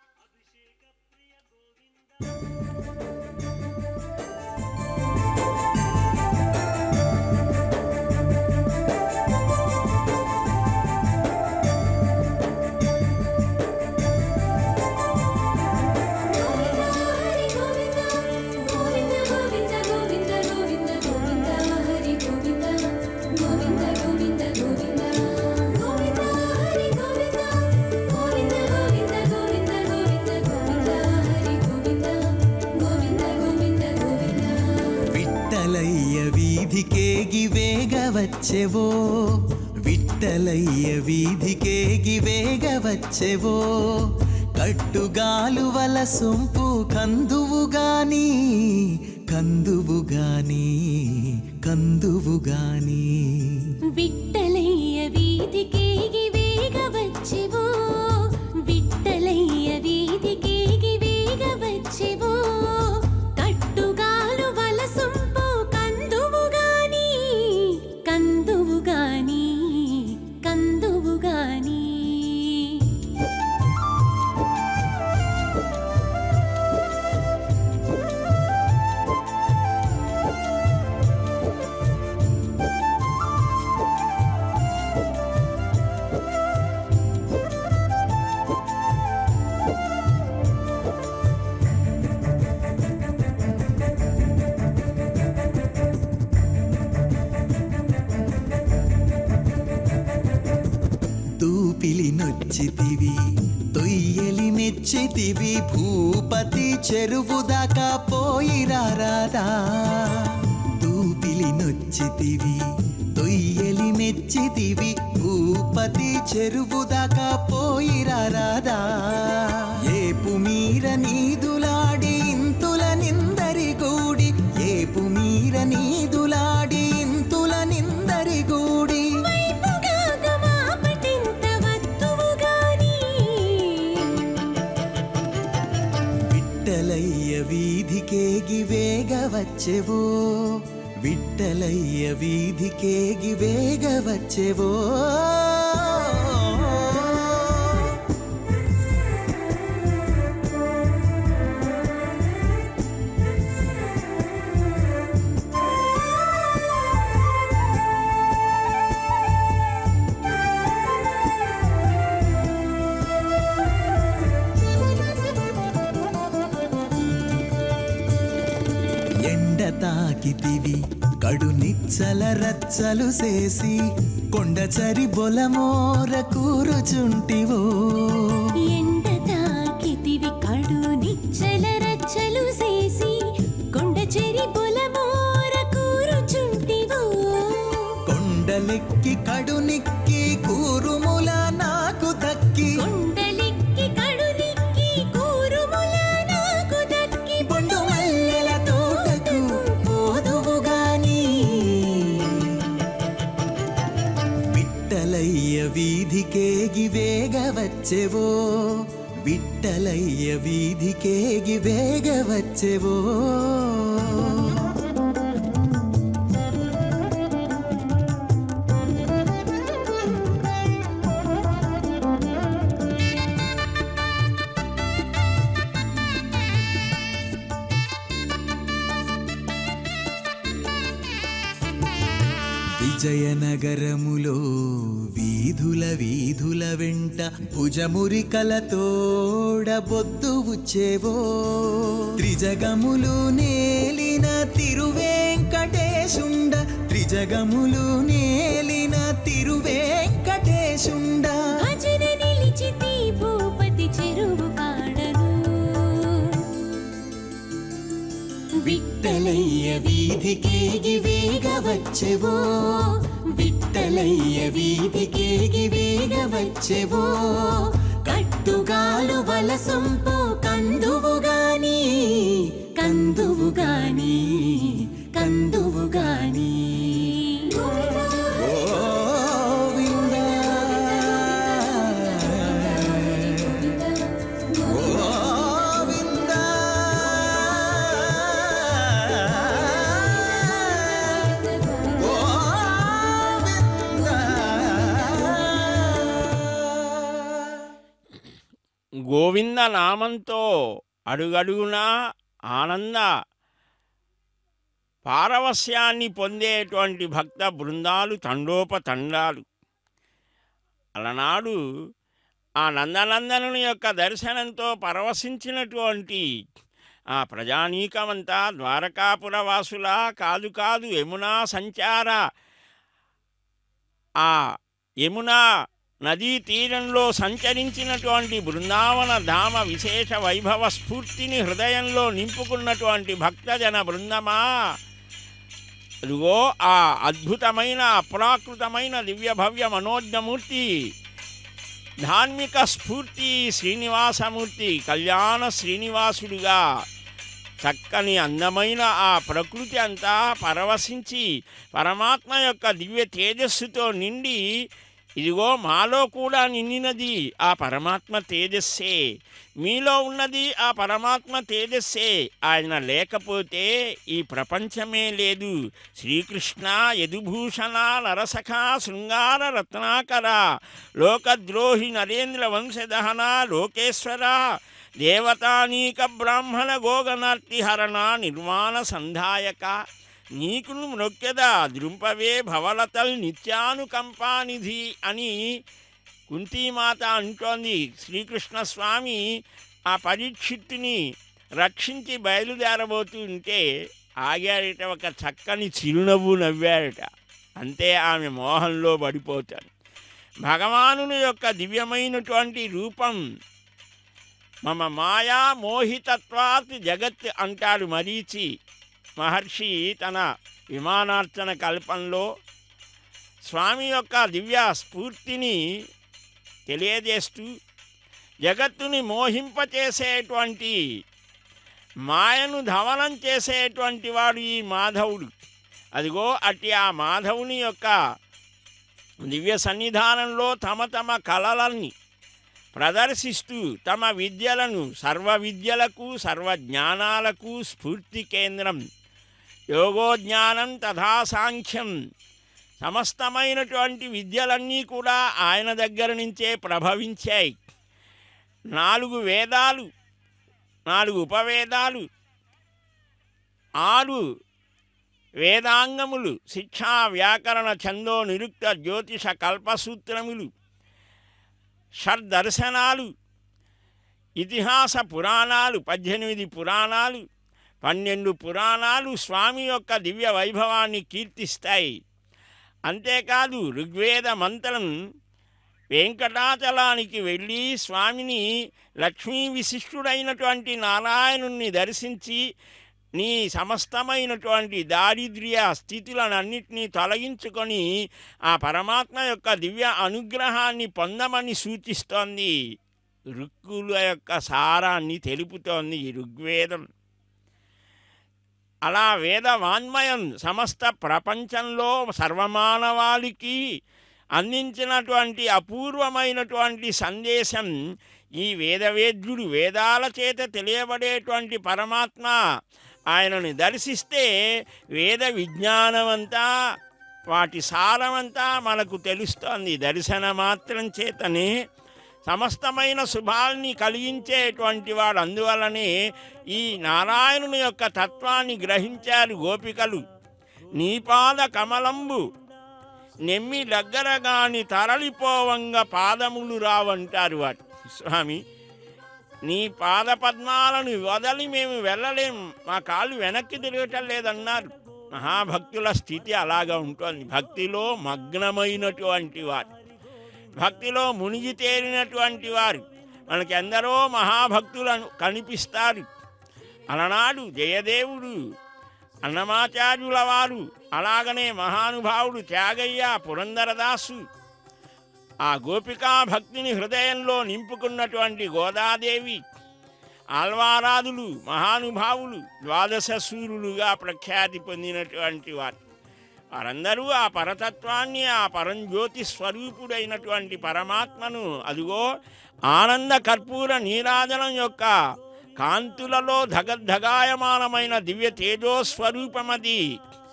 హరి గోవింద గోవింద గోవింద గోవింద గోవింద గోవింద హరి గోవింద గోవింద గోవింద గోవింద గోవింద హరి గోవింద గోవింద గోవింద గోవింద గోవింద గోవింద హరి గోవింద గోవింద గోవింద గోవింద విట్టలయ్య వీధికేగి వేగవచ్చెవో విట్టలయ్య వీధికేగి వేగవచ్చెవో కట్టుగాలువల సొంపు కందువుగాని కందువుగాని కందువుగాని విట్టలయ్య వీధికేగి వేగవచ్చెవో విట్టలయ్య వీధికేగి వేగవచ్చెవో కట్టుగాలు వలసొంపు కందువుగాని కందువుగాని కందువుగాని దూపిలి నొచ్చితివి తొయ్యలి మెచ్చితివి భూపతి చెరువు దాకా పోయిరారాదా దూపిలి నొచ్చితివి తొయ్యలి మెచ్చితివి భూపతి చెరువు దాకా పోయిరారాదా ఏపు మీర నీదులాడి ఇంతుల నిందరి గూడి ఏపు మీర నీదులాడి ఇంతుల నిందరి గూడి వైపుగాక మాపటింత వత్తువుగాని విట్టలయ్య వీధికేగి వేగవచ్చెవో విట్టలయ్య వీధికేగి వేగవచ్చెవో ఎండ తాకితివి కడు నిచ్చల రచ్చలు చేసి కొండచరి బొలమోర కూరుచుంటివో ఎండ తాకితివి కడు నిచ్చల రచ్చలు చేసి కొండ చెరి పొలమోర కూరుచుంటివో కొండలెక్కి కడునిక్కి కూరుముల నాకు దక్కి కొండలెక్కి కడునిక్కి కూరుముల నాకు దక్కి బొండు మల్లెల తోటకు పోదువు గాని విట్టలయ్య వీధికేగి వేగవచ్చెవో విట్టలయ్య వీధికేగి వేగవచ్చెవో విజయనగరములో వీధుల వీధుల వెంట భుజమురికలతోడ బొద్దు వచ్చేవో త్రిజగములు నేలిన తిరువేంకటేశుండ త్రిజగములు నేలిన తిరువేంకటేశుండ భజన నిలిచితి భూపతి చెరువు పాడను విట్టలయ్య వీధికేగి వేగ వచ్చెవో విట్టలయ్య వీధికేగి వేగ వచ్చెవో కట్టుగాలు వలసొంపు కందువు గాని కందువు గాని కందువు గాని గోవింద నామంతో అడుగడుగునా ఆనంద పారవస్యాన్ని పొందేటువంటి భక్త బృందాలు తండోపతండాలు అలనాడు ఆ నందనందనుని యొక్క దర్శనంతో పరవశించినటువంటి ఆ ప్రజానీకమంతా ద్వారకాపుర వాసులా కాదు కాదు యమునా సంచార ఆ యమునా నదీ తీరంలో సంచరించినటువంటి బృందావన ధామ విశేష వైభవ స్ఫూర్తిని హృదయంలో నింపుకున్నటువంటి భక్తజన బృందమా అదిగో ఆ అద్భుతమైన అప్రాకృతమైన దివ్య భవ్య మనోజ్ఞమూర్తి ధార్మిక స్ఫూర్తి శ్రీనివాసమూర్తి కళ్యాణ శ్రీనివాసుడిగా చక్కని అందమైన ఆ ప్రకృతి అంతా పరవశించి పరమాత్మ యొక్క దివ్య తేజస్సుతో నిండి ఇదిగో మాలో కూడా నిండినది ఆ పరమాత్మ తేజస్సే మీలో ఉన్నది ఆ పరమాత్మ తేజస్సే ఆయన లేకపోతే ఈ ప్రపంచమే లేదు శ్రీకృష్ణ యదుభూషణ నరసఖ శృంగార రత్నాకర లోకద్రోహి నరేంద్ర వంశదహన లోకేశ్వర దేవతానీక బ్రాహ్మణ గోగనార్తిహరణ నిర్మాణ సంధాయక నీకును మ్రొక్కెద ద్రుంపవే భవలతల్ నిత్యానుకంపానిధి అని కుంతీమాత అంటోంది శ్రీకృష్ణ స్వామి ఆ పరీక్షిత్తుని రక్షించి బయలుదేరబోతూ ఉంటే ఆగారట ఒక చక్కని చిరునవ్వు నవ్వారట అంతే ఆమె మోహంలో పడిపోతాడు భగవానుని యొక్క దివ్యమైనటువంటి రూపం మమ మాయా మోహితత్వాత్ జగత్ అంటాడు మరీచి మహర్షి తన విమానార్చన కల్పంలో స్వామి యొక్క దివ్య స్ఫూర్తిని తెలియజేస్తూ జగత్తుని మోహింపచేసేటువంటి మాయను ధవనం చేసేటువంటి వాడు ఈ మాధవుడు అదిగో అట్టి ఆ మాధవుని యొక్క దివ్య సన్నిధానంలో తమ తమ కళలన్నీ ప్రదర్శిస్తూ తమ విద్యలను సర్వ విద్యలకు సర్వ జ్ఞానాలకు స్ఫూర్తి కేంద్రం యోగోజ్ఞానం తథా సాంఖ్యం సమస్తమైనటువంటి విద్యలన్నీ కూడా ఆయన దగ్గర నుంచే ప్రభవించాయి నాలుగు వేదాలు నాలుగు ఉపవేదాలు ఆరు వేదాంగములు శిక్షా వ్యాకరణ ఛందో నిరుక్త జ్యోతిష కల్పసూత్రములు షడ్దర్శనాలు ఇతిహాస పురాణాలు పద్దెనిమిది పురాణాలు పన్నెండు పురాణాలు స్వామి యొక్క దివ్య వైభవాన్ని కీర్తిస్తాయి అంతేకాదు ఋగ్వేద మంత్రం వెంకటాచలానికి వెళ్ళి స్వామిని లక్ష్మీ విశిష్టుడైనటువంటి నారాయణుణ్ణి దర్శించి నీ సమస్తమైనటువంటి దారిద్ర్య స్థితులనన్నిటినీ తొలగించుకొని ఆ పరమాత్మ యొక్క దివ్య అనుగ్రహాన్ని పొందమని సూచిస్తోంది ఋక్కుల యొక్క సారాన్ని తెలుపుతోంది ఈ ఋగ్వేదం అలా వేద వాన్మయం సమస్త ప్రపంచంలో సర్వమానవాళికి అందించినటువంటి అపూర్వమైనటువంటి సందేశం ఈ వేదవేద్యుడు వేదాల చేత తెలియబడేటువంటి పరమాత్మ ఆయనని దర్శిస్తే వేద విజ్ఞానమంతా వాటి సారమంతా మనకు తెలుస్తోంది దర్శన మాత్రం చేతనే సమస్తమైన శుభాల్ని కలిగించేటువంటి వాడు అందువలనే ఈ నారాయణుని యొక్క తత్వాన్ని గ్రహించారు గోపికలు నీపాద కమలంబు నెమ్మి దగ్గర గాని తరలిపోవంగ పాదములు రావంటారు వాటి స్వామి నీ పాద పద్మాలను వదలి మేము వెళ్ళలేం మా కాళ్ళు వెనక్కి తిరగటం లేదన్నారు మహాభక్తుల స్థితి అలాగా ఉంటుంది భక్తిలో మగ్నమైనటువంటి వారు భక్తిలో మునిగి తేలినటువంటి వారు మనకి ఎందరో మహాభక్తులు కనిపిస్తారు అలనాడు జయదేవుడు అన్నమాచార్యుల వారు అలాగనే మహానుభావుడు త్యాగయ్య పురందరదాసు ఆ గోపికా భక్తిని హృదయంలో నింపుకున్నటువంటి గోదాదేవి ఆల్వారాదులు మహానుభావులు ద్వాదశ సూర్యులుగా ప్రఖ్యాతి పొందినటువంటి వారు వారందరూ ఆ పరతత్వాన్ని ఆ పరంజ్యోతి స్వరూపుడైనటువంటి పరమాత్మను అదిగో ఆనంద కర్పూర నీరాజనం యొక్క కాంతులలో ధగద్ధగాయమానమైన దివ్య తేజోస్వరూపమది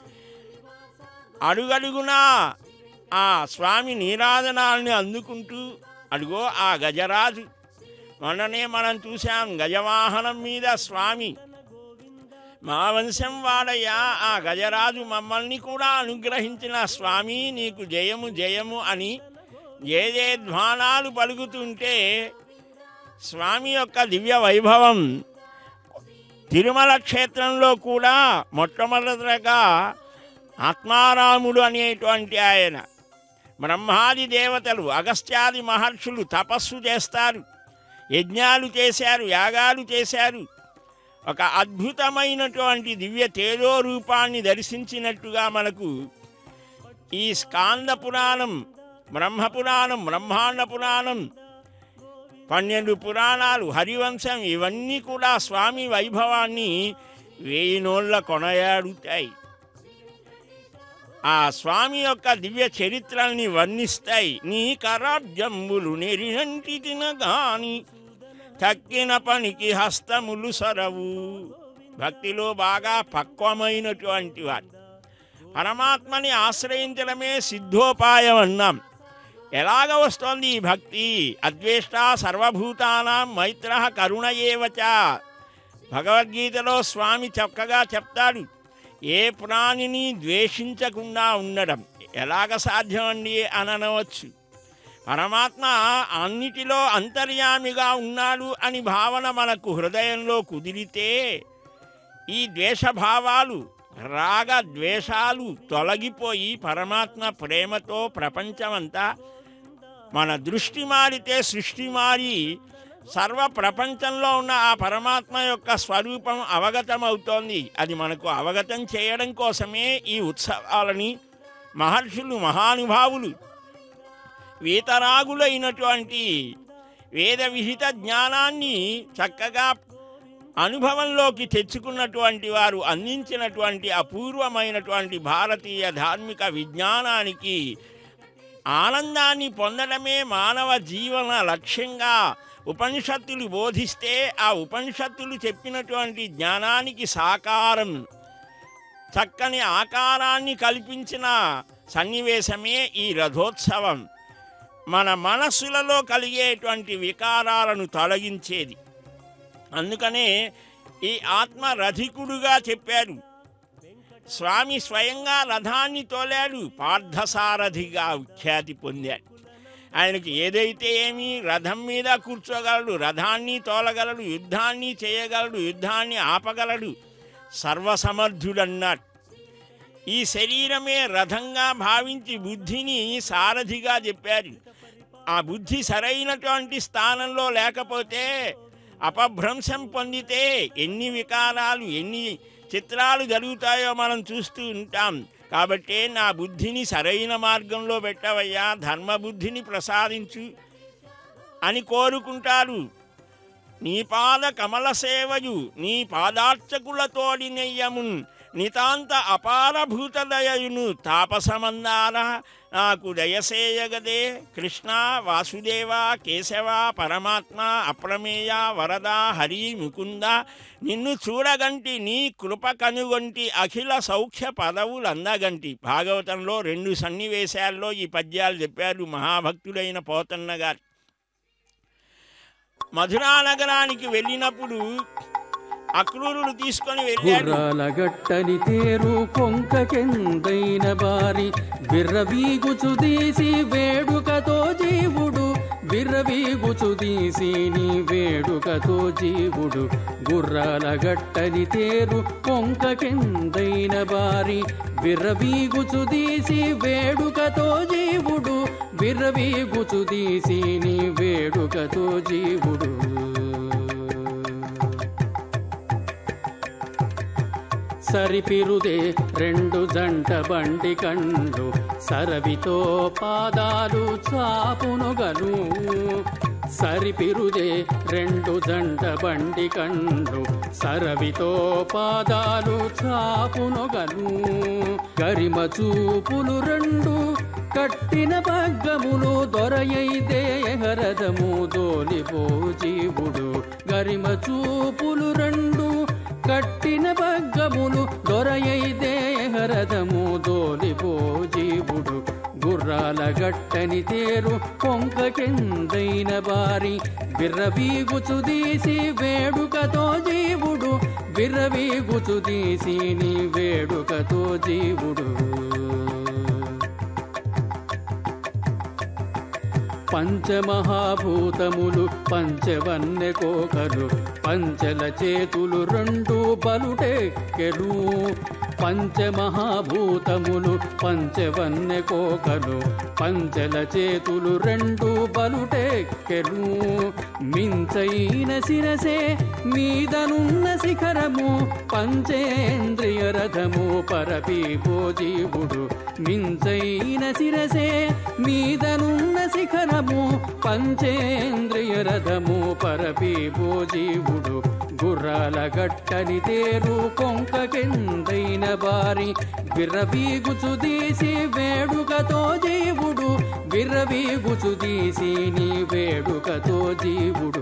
అడుగడుగునా ఆ స్వామి నీరాజనాల్ని అందుకుంటూ అడుగో ఆ గజరాజు మొన్ననే మనం చూశాం గజవాహనం మీద స్వామి మా వంశం వాడయ్యా ఆ గజరాజు మమ్మల్ని కూడా అనుగ్రహించిన స్వామి నీకు జయము జయము అని జయజయధ్వానాలు పలుకుతుంటే స్వామి యొక్క దివ్య వైభవం తిరుమల క్షేత్రంలో కూడా మొట్టమొదటగా ఆత్మారాముడు అనేటువంటి ఆయన బ్రహ్మాది దేవతలు అగస్త్యాది మహర్షులు తపస్సు చేస్తారు యజ్ఞాలు చేశారు యాగాలు చేశారు ఒక అద్భుతమైనటువంటి దివ్య తేజో రూపాన్ని దర్శించినట్టుగా మనకు ఈ స్కాంద పురాణం బ్రహ్మ పురాణం బ్రహ్మాండ పురాణం పన్నెండు పురాణాలు హరివంశం ఇవన్నీ కూడా స్వామి వైభవాన్ని వేయి నోళ్ళ కొనయాడుతాయి ఆ స్వామి యొక్క దివ్య చరిత్రల్ని వర్ణిస్తాయి నీ కరాబ్జంబులు నెరినంటి తినగాని తక్కిన పనికి హస్తములు సరవు భక్తిలో బాగా పక్వమైనటువంటి వారు పరమాత్మని ఆశ్రయించడమే సిద్ధోపాయం అన్నాం ఎలాగ వస్తోంది ఈ భక్తి అద్వేష్ట సర్వభూతానాం మైత్ర కరుణ ఏవచ భగవద్గీతలో స్వామి చక్కగా చెప్తాడు ఏ ప్రాణిని ద్వేషించకుండా ఉండడం ఎలాగ సాధ్యం అండి అని అనవచ్చు పరమాత్మ అన్నిటిలో అంతర్యామిగా ఉన్నాడు అని భావన మనకు హృదయంలో కుదిరితే ఈ ద్వేషభావాలు రాగ ద్వేషాలు తొలగిపోయి పరమాత్మ ప్రేమతో ప్రపంచమంతా మన దృష్టి మారితే సృష్టి మారి సర్వ ప్రపంచంలో ఉన్న ఆ పరమాత్మ యొక్క స్వరూపం అవగతమవుతోంది అది మనకు అవగతం చేయడం కోసమే ఈ ఉత్సవాలని మహర్షులు మహానుభావులు వీతరాగులైనటువంటి వేద విహిత జ్ఞానాన్ని చక్కగా అనుభవంలోకి తెచ్చుకున్నటువంటి వారు అందించినటువంటి అపూర్వమైనటువంటి భారతీయ ధార్మిక విజ్ఞానానికి ఆనందాన్ని పొందడమే మానవ జీవన లక్ష్యంగా ఉపనిషత్తులు బోధిస్తే ఆ ఉపనిషత్తులు చెప్పినటువంటి జ్ఞానానికి సాకారం చక్కని ఆకారాన్ని కల్పించిన సన్నివేశమే ఈ రథోత్సవం మన మనస్సులలో కలిగేటువంటి వికారాలను తొలగించేది అందుకనే ఈ ఆత్మ రథికుడుగా చెప్పారు స్వామి స్వయంగా రథాన్ని తోలాడు పార్థసారథిగా ఖ్యాతి పొందాడు ఆయనకి ఏదైతే ఏమి రథం మీద కూర్చోగలడు రథాన్ని తోలగలడు యుద్ధాన్ని చేయగలడు యుద్ధాన్ని ఆపగలడు సర్వసమర్థుడన్నాడు ఈ శరీరమే రథంగా భావించి బుద్ధిని సారథిగా చెప్పారు ఆ బుద్ధి సరైనటువంటి స్థానంలో లేకపోతే అపభ్రంశం పొందితే ఎన్ని వికారాలు ఎన్ని చిత్రాలు జరుగుతాయో మనం చూస్తూ ఉంటాం కాబట్టే నా బుద్ధిని సరైన మార్గంలో పెట్టవయ్యా ధర్మబుద్ధిని ప్రసాదించు అని కోరుకుంటారు నీ పాద కమల సేవయు నీ పాదార్చకులతోడి నెయ్యమున్ నితాంత అపారభూత దయయును తాపసమందార నాకు దయసేయగదే కృష్ణ వాసుదేవ కేశవ పరమాత్మ అప్రమేయ వరద హరి ముకుంద నిన్ను చూడగంటి నీ కృప కనుగొంటి అఖిల సౌఖ్య పదవులందగంటి భాగవతంలో రెండు సన్నివేశాల్లో ఈ పద్యాలు చెప్పారు మహాభక్తుడైన పోతన్న గారు మధురా నగరానికి వెళ్ళినప్పుడు అక్రూరుడు తీసుకొని వెళ్ళాడు గుర్రాల గట్టని తేరు కొంకకెందైన బారి విర్రవీగుచు తీసి వేడుకతో జీవుడు విర్రవీగుచు తీసి నీ వేడుకతో జీవుడు గుర్రాల గట్టని తేరు కొంకకెందైన బారి విర్రవీగుచు తీసి వేడుకతో జీవుడు విర్రవీగుచు తీసి నీ వేడుకతో జీవుడు సరిపిరుదే రెండు జంట బండి కండు సరవితో పాదాలు చాపునుగను సరిపిరుదే రెండు జంట బండి కండు సరవితో పాదాలు చాపునుగను గరిమ చూపులు రెండు కట్టిన పగ్గములు దొరయైతే హరదము దోలిపో జీవుడు గరిమ చూపులు రెండు కట్టిన పగ్గములు దొరయైతే హరదము దోలిపో జీవుడు గుర్రాల గట్టని తేరు పొంక కిందైన బారి విర్రవీగుచు తీసి వేడుకతో జీవుడు విర్రవీగుచు తీసి నీ వేడుకతో జీవుడు పంచమహాభూతములు పంచవన్నె కోకలు పంచల చేతులు రెండు బలుటెక్కెను పంచమహాభూతములు పంచవన్నె కోకలు పంచల చేతులు రెండు బలుటెక్కెను మించైన శిరసే మీదనున్న శిఖరము పంచేంద్రియ రథము పరపీపో జీవుడు మించైన శిరసే మీదనున్న శిఖరము పంచేంద్రియ రథము పరపీపో జీవుడు గుర్రాల గట్టని తేరు కొంక కిందైన బారి విర్రవీగుచు తీసి వేడుకతో జీవుడు విర్రవీగుచు తీసి నీ వేడుకతో జీవుడు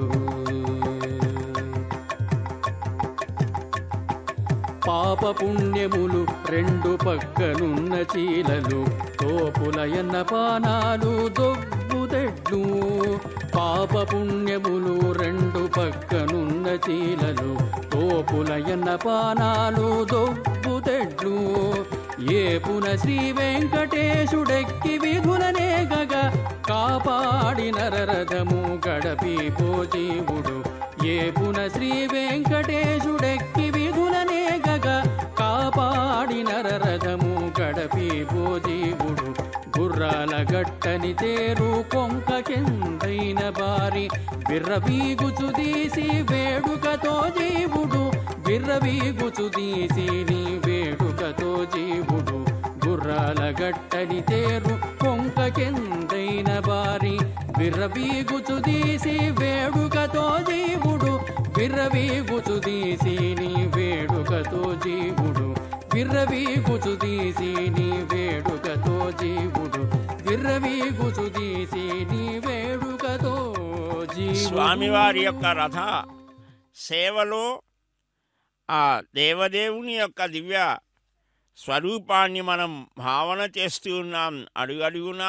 పాప పుణ్యములు రెండు పక్కనున్న చీలలు తోపులయన్న పానాలు దొబ్బుదెడ్లు పాప పుణ్యములు రెండు పక్కనున్న చీలలు తోపులయన్న పానాలు దొబ్బుదెడ్లు ఏపున శ్రీ వెంకటేశుడెక్కి విధులనే గగ కాపాడిన రథము గడపి జీవుడు ఏపున శ్రీ వెంకటేశుడెక్కి విధులనే గగ కాపాడిన రథము గడపి జీవుడు గుర్రాల గట్టని తేరు కొంక కిందైన బారి విర్రవీగుచు తీసి వేడుకతో జీవుడు విర్రవీగుచు తీసి నీ వేడుకతో జీవుడు గుర్రాల గట్టని తేరు కొంక కిందైన బారి విర్రవీగుచు తీసి వేడుకతో జీవుడు విర్రవీగుచు తీసి నీ వేడుకతో జీవుడు విర్రవీగుచు తీసి నీ వేడుకతో జీవుడు విర్రవీగుచు తీసి నీ వేడుకతో జీవుడు స్వామివారి యొక్క రథ సేవలో ఆ దేవదేవుని యొక్క దివ్య స్వరూపాన్ని మనం భావన చేస్తూ ఉన్నాం అడుగడుగునా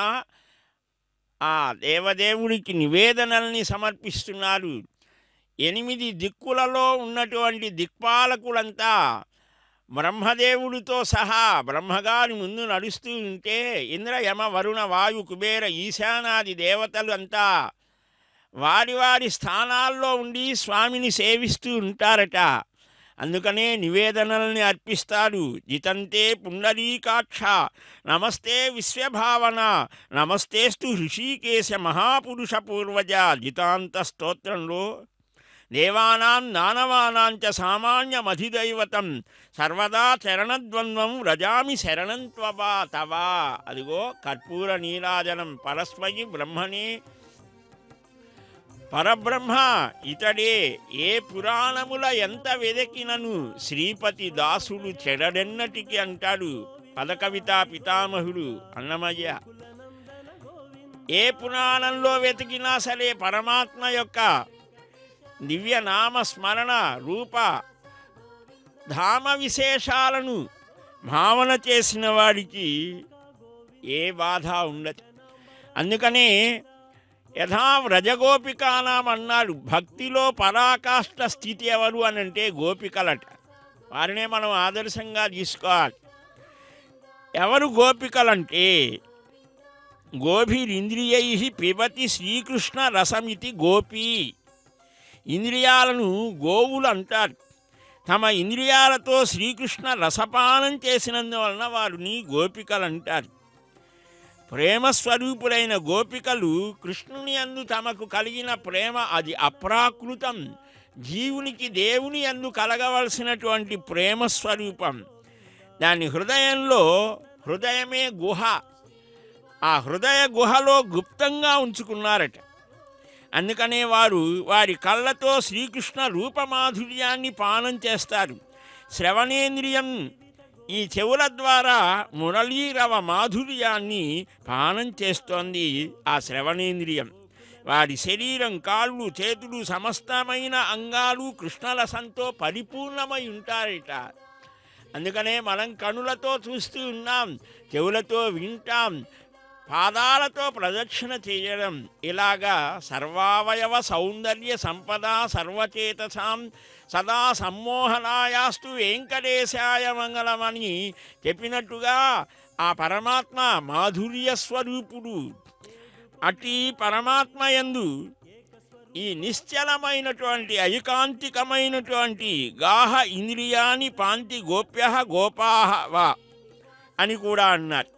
ఆ దేవదేవుడికి నివేదనల్ని సమర్పిస్తున్నారు ఎనిమిది దిక్కులలో ఉన్నటువంటి దిక్పాలకులంతా బ్రహ్మదేవుడితో సహా బ్రహ్మగారి ముందు నడుస్తూ ఉంటే ఇంద్ర యమ వరుణ వాయు కుబేర ఈశానాది దేవతలు అంతా వారి వారి స్థానాల్లో ఉండి స్వామిని సేవిస్తూ ఉంటారట అందుకనే నివేదనల్ని అర్పిస్తారు జితంతే పుండరీకాక్ష నమస్తే విశ్వభావన నమస్తేస్తు హృషీకేశ మహాపురుష పూర్వజ జితాంత స్తోత్రంలో దేవానాం దానవానాం చ సామాన్యమధిదైవతం సర్వదా చరణద్వంద్వం రజామి శరణంత్వవా తవా అదిగో కర్పూర నీరాజనం పరస్మయి బ్రహ్మణే పరబ్రహ్మ ఇతడే ఏ పురాణముల ఎంత వెదకినను శ్రీపతి దాసుడు చెడడెన్నటికి అంటాడు పదకవితా పితామహుడు అన్నమయ్య ఏ పురాణంలో వెతికినా సరే పరమాత్మ యొక్క దివ్యనామ స్మరణ రూప ధామ విశేషాలను భావన చేసిన వాడికి ఏ బాధ ఉండదు అందుకనే యథా వ్రజగోపికానాం అన్నాడు భక్తిలో పరాకాష్ట స్థితి ఎవరు అని అంటే గోపికలట వారినే మనం ఆదర్శంగా తీసుకోవాలి ఎవరు గోపికలంటే గోభిరింద్రియై పిబతి శ్రీకృష్ణ రసమితి గోపి ఇంద్రియాలను గోవులు అంటారు తమ ఇంద్రియాలతో శ్రీకృష్ణ రసపానం చేసినందువలన వారిని గోపికలు అంటారు ప్రేమస్వరూపులైన గోపికలు కృష్ణుని అందు తమకు కలిగిన ప్రేమ అది అప్రాకృతం జీవునికి దేవుని అందు కలగవలసినటువంటి ప్రేమస్వరూపం దాని హృదయంలో హృదయమే గుహ ఆ హృదయ గుహలో గుప్తంగా ఉంచుకున్నారట అందుకనే వారు వారి కళ్ళతో శ్రీకృష్ణ రూపమాధుర్యాన్ని పానం చేస్తారు శ్రవణేంద్రియం ఈ చెవుల ద్వారా మురళీరవ మాధుర్యాన్ని పానం చేస్తోంది ఆ శ్రవణేంద్రియం వారి శరీరం కాళ్ళు చేతులు సమస్తమైన అంగాలు కృష్ణరసంతో పరిపూర్ణమై ఉంటారట అందుకనే మనం కనులతో చూస్తూ ఉన్నాం చెవులతో వింటాం పాదాలతో ప్రదక్షిణ చేయడం ఇలాగా సర్వావయవ సౌందర్య సంపద సర్వచేతసాం సదా సమ్మోహనాయాస్తు వెంకటేశాయ మంగళమని చెప్పినట్టుగా ఆ పరమాత్మ మాధుర్య స్వరూపుడు అట్టి పరమాత్మయందు ఈ నిశ్చలమైనటువంటి ఐకాంతికమైనటువంటి గాహ ఇంద్రియాని పాంతి గోప్య గోపాహ వా అని కూడా అన్నారు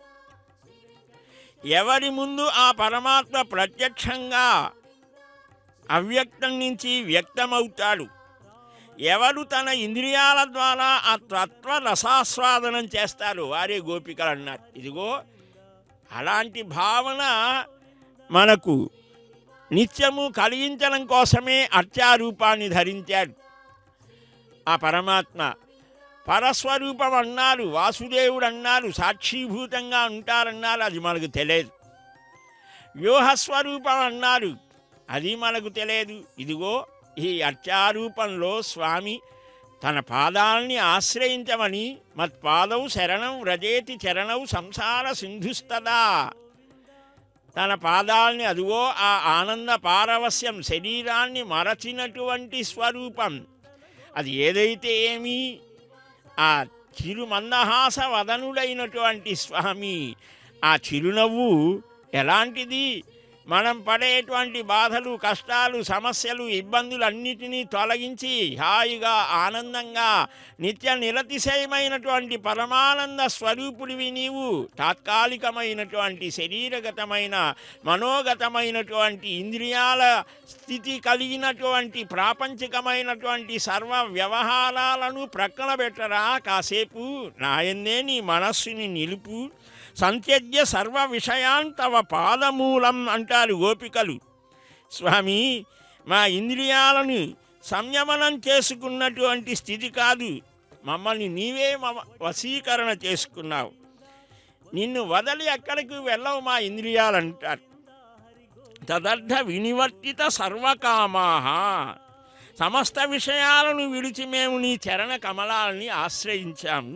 ఎవరి ముందు ఆ పరమాత్మ ప్రత్యక్షంగా అవ్యక్తం నుంచి వ్యక్తమవుతాడు ఎవరు తన ఇంద్రియాల ద్వారా ఆ తత్వ రసాస్వాదనం చేస్తారు వారే గోపికలు అన్నారు ఇదిగో అలాంటి భావన మనకు నిత్యము కలిగించడం కోసమే అర్చారూపాన్ని ధరించాడు ఆ పరమాత్మ పరస్వరూపం అన్నారు వాసుదేవుడు అన్నారు సాక్షీభూతంగా ఉంటారన్నారు అది మనకు తెలియదు వ్యూహస్వరూపం అన్నారు అది మనకు తెలియదు ఇదిగో ఈ అర్చారూపంలో స్వామి తన పాదాలని ఆశ్రయించమని మత్పాదౌ శరణం వ్రజేతి చరణౌ సంసార సింధుస్తదా తన పాదాల్ని అదిగో ఆ ఆనంద పారవస్యం శరీరాన్ని మరచినటువంటి స్వరూపం అది ఏదైతే ఏమీ ఆ చిరుమందహాస వదనుడైనటువంటి స్వామి ఆ చిరునవ్వు ఎలాంటిది మనం పడేటువంటి బాధలు కష్టాలు సమస్యలు ఇబ్బందులు అన్నిటినీ తొలగించి హాయిగా ఆనందంగా నిత్య నిరతిశయమైనటువంటి పరమానంద స్వరూపుడివి నీవు తాత్కాలికమైనటువంటి శరీరగతమైన మనోగతమైనటువంటి ఇంద్రియాల స్థితి కలిగినటువంటి ప్రాపంచికమైనటువంటి సర్వ వ్యవహారాలను ప్రక్కన పెట్టరా కాసేపు నాయన్నే నీ మనస్సుని నిలుపు సంత్యజ్య సర్వ విషయాన్ తవ పాదమూలం అంటారు గోపికలు స్వామి మా ఇంద్రియాలను సంయమనం చేసుకున్నటువంటి స్థితి కాదు మమ్మల్ని నీవే మమ వశీకరణ చేసుకున్నావు నిన్ను వదలి ఎక్కడికి వెళ్ళవు మా ఇంద్రియాలంటారు తదర్థ వినివర్తిత సర్వకామాహ సమస్త విషయాలను విడిచి మేము నీ చరణ కమలాలని ఆశ్రయించాము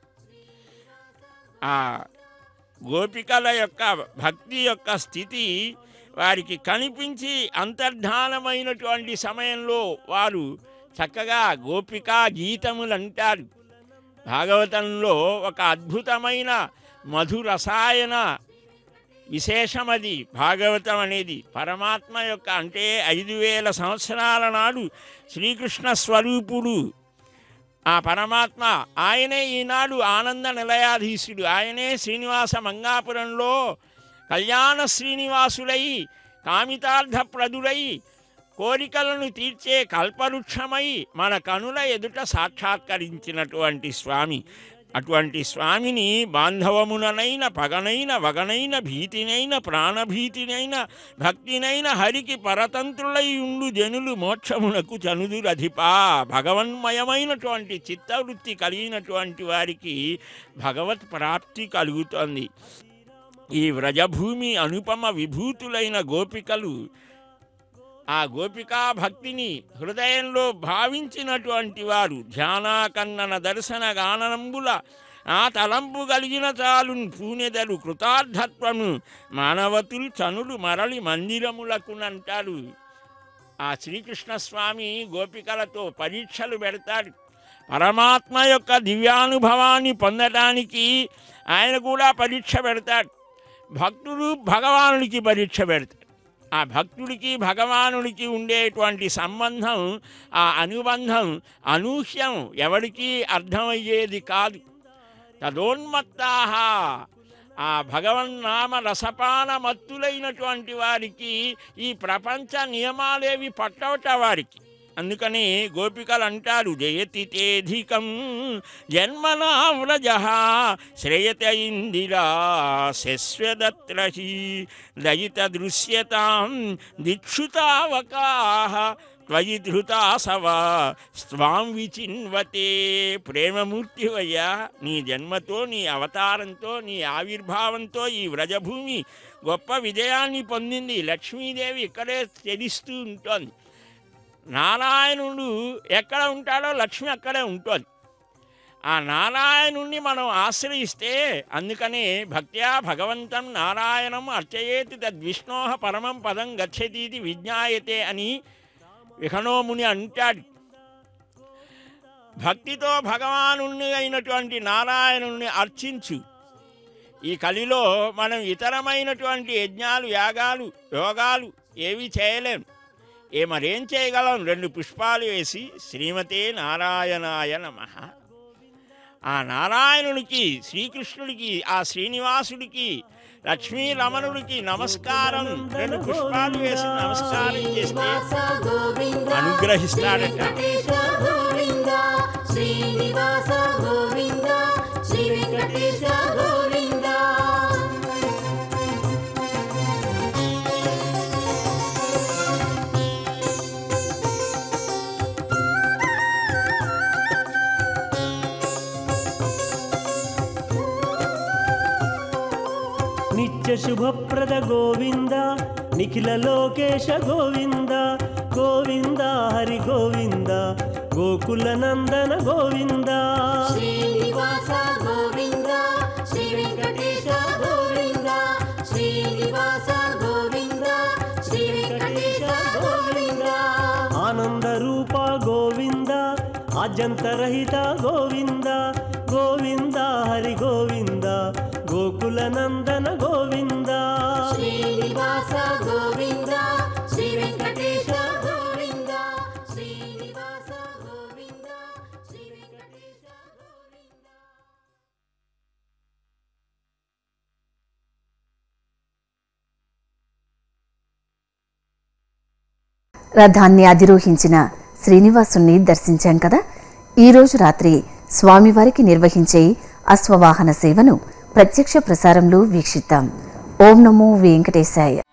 ఆ గోపికల యొక్క భక్తి యొక్క స్థితి వారికి కనిపించి అంతర్ధానమైనటువంటి సమయంలో వారు చక్కగా గోపికా గీతములు అంటారు భాగవతంలో ఒక అద్భుతమైన మధురసాయన విశేషమది భాగవతం అనేది పరమాత్మ యొక్క అంటే ఐదు వేల సంవత్సరాల నాడు శ్రీకృష్ణ స్వరూపుడు ఆ పరమాత్మ ఆయనే ఈనాడు ఆనంద నిలయాధీశుడు ఆయనే శ్రీనివాస మంగాపురంలో కళ్యాణ శ్రీనివాసుడై కామితార్థప్రదుడై కోరికలను తీర్చే కల్పవృక్షమై మన కనుల ఎదుట సాక్షాత్కరించినటువంటి స్వామి అటువంటి స్వామిని బాంధవముననైన పగనైన వగనైన భీతినైన ప్రాణభీతినైన భక్తినైన హరికి పరతంత్రులై ఉండు జనులు మోక్షమునకు చనుదురధిపా భగవన్మయమైనటువంటి చిత్తవృత్తి కలిగినటువంటి వారికి భగవత్ ప్రాప్తి కలుగుతోంది ఈ వ్రజభూమి అనుపమ విభూతులైన గోపికలు ఆ గోపికా భక్తిని హృదయంలో భావించినటువంటి వారు ధ్యానాకన్నన దర్శన గానంబుల ఆ తలంపు కలిగిన చాలు పూనెదలు కృతార్థత్వము మానవతులు చనులు మరలి మందిరములకునంటారు ఆ శ్రీకృష్ణ స్వామి గోపికలతో పరీక్షలు పెడతాడు పరమాత్మ యొక్క దివ్యానుభవాన్ని పొందడానికి ఆయన కూడా పరీక్ష పెడతాడు భక్తుడు భగవానుడికి పరీక్ష పెడతాడు ఆ భక్తుడికి భగవానుడికి ఉండేటువంటి సంబంధం ఆ అనుబంధం అనూహ్యం ఎవరికీ అర్థమయ్యేది కాదు తదోన్మత్తాహ ఆ భగవన్నామ రసపాన మత్తులైనటువంటి వారికి ఈ ప్రపంచ నియమాలేవి పట్టవట వారికి అందుకని గోపికలు అంటారు జయతి తేధికం జన్మనా వ్రజ శ్రేయత ఇందిరా శశ్వదత్రహి దయిత దృశ్యతాం దిక్షుతావకాహ త్వయి ధృతాసవా స్వాం విచిన్వతే ప్రేమమూర్తివయ్యా నీ జన్మతో నీ అవతారంతో నీ ఆవిర్భావంతో ఈ వ్రజభూమి గొప్ప విజయాన్ని పొందింది లక్ష్మీదేవి ఇక్కడే చెలిస్తూ ఉంటుంది నారాయణుడు ఎక్కడ ఉంటాడో లక్ష్మి అక్కడే ఉంటుంది ఆ నారాయణుణ్ణి మనం ఆశ్రయిస్తే అందుకనే భక్త్యా భగవంతం నారాయణం అర్చయేతి తద్విష్ణో పరమం పదం గచ్చతీతి విజ్ఞాయతే అని విహణోముని అంటాడు భక్తితో భగవానుణ్ణి అయినటువంటి నారాయణుణ్ణి అర్చించు ఈ కలిలో మనం ఇతరమైనటువంటి యజ్ఞాలు యాగాలు యోగాలు ఏవి చేయలేం ఏ మరేం చేయగలం రెండు పుష్పాలు వేసి శ్రీమతే నారాయణాయ నమ ఆ నారాయణుడికి శ్రీకృష్ణుడికి ఆ శ్రీనివాసుడికి లక్ష్మీ రమణుడికి నమస్కారం రెండు పుష్పాలు వేసి నమస్కారం చేస్తే అనుగ్రహిస్తాడట గోవింద శ్రీనివాస గోవింద శ్రీ వెంకటేశ గోవింద నిత్య శుభప్రద గోవింద నిఖిల లోకేశ గోవింద గోవింద హరి గోవింద గోకుల నందన గోవింద శ్రీనివాస గోవింద శ్రీ వెంకటేశ గోవింద శ్రీనివాస గోవింద శ్రీ వెంకటేశ గోవింద ఆనంద రూప గోవింద ఆద్యంతరహిత గోవింద గోవింద హరి గోవింద గోకుల నందన గోవింద శ్రీనివాస గోవింద శ్రీ వెంకటేశ గోవింద శ్రీనివాస గోవింద శ్రీ వెంకటేశ గోవింద రథాన్ని అధిరోహించిన శ్రీనివాసుని దర్శించాం కదా ఈరోజు రాత్రి స్వామివారికి నిర్వహించే అశ్వవాహన సేవను ప్రత్యక్ష ప్రసారంలో వీక్షిద్దాం ఓం నమో వెంకటేశాయ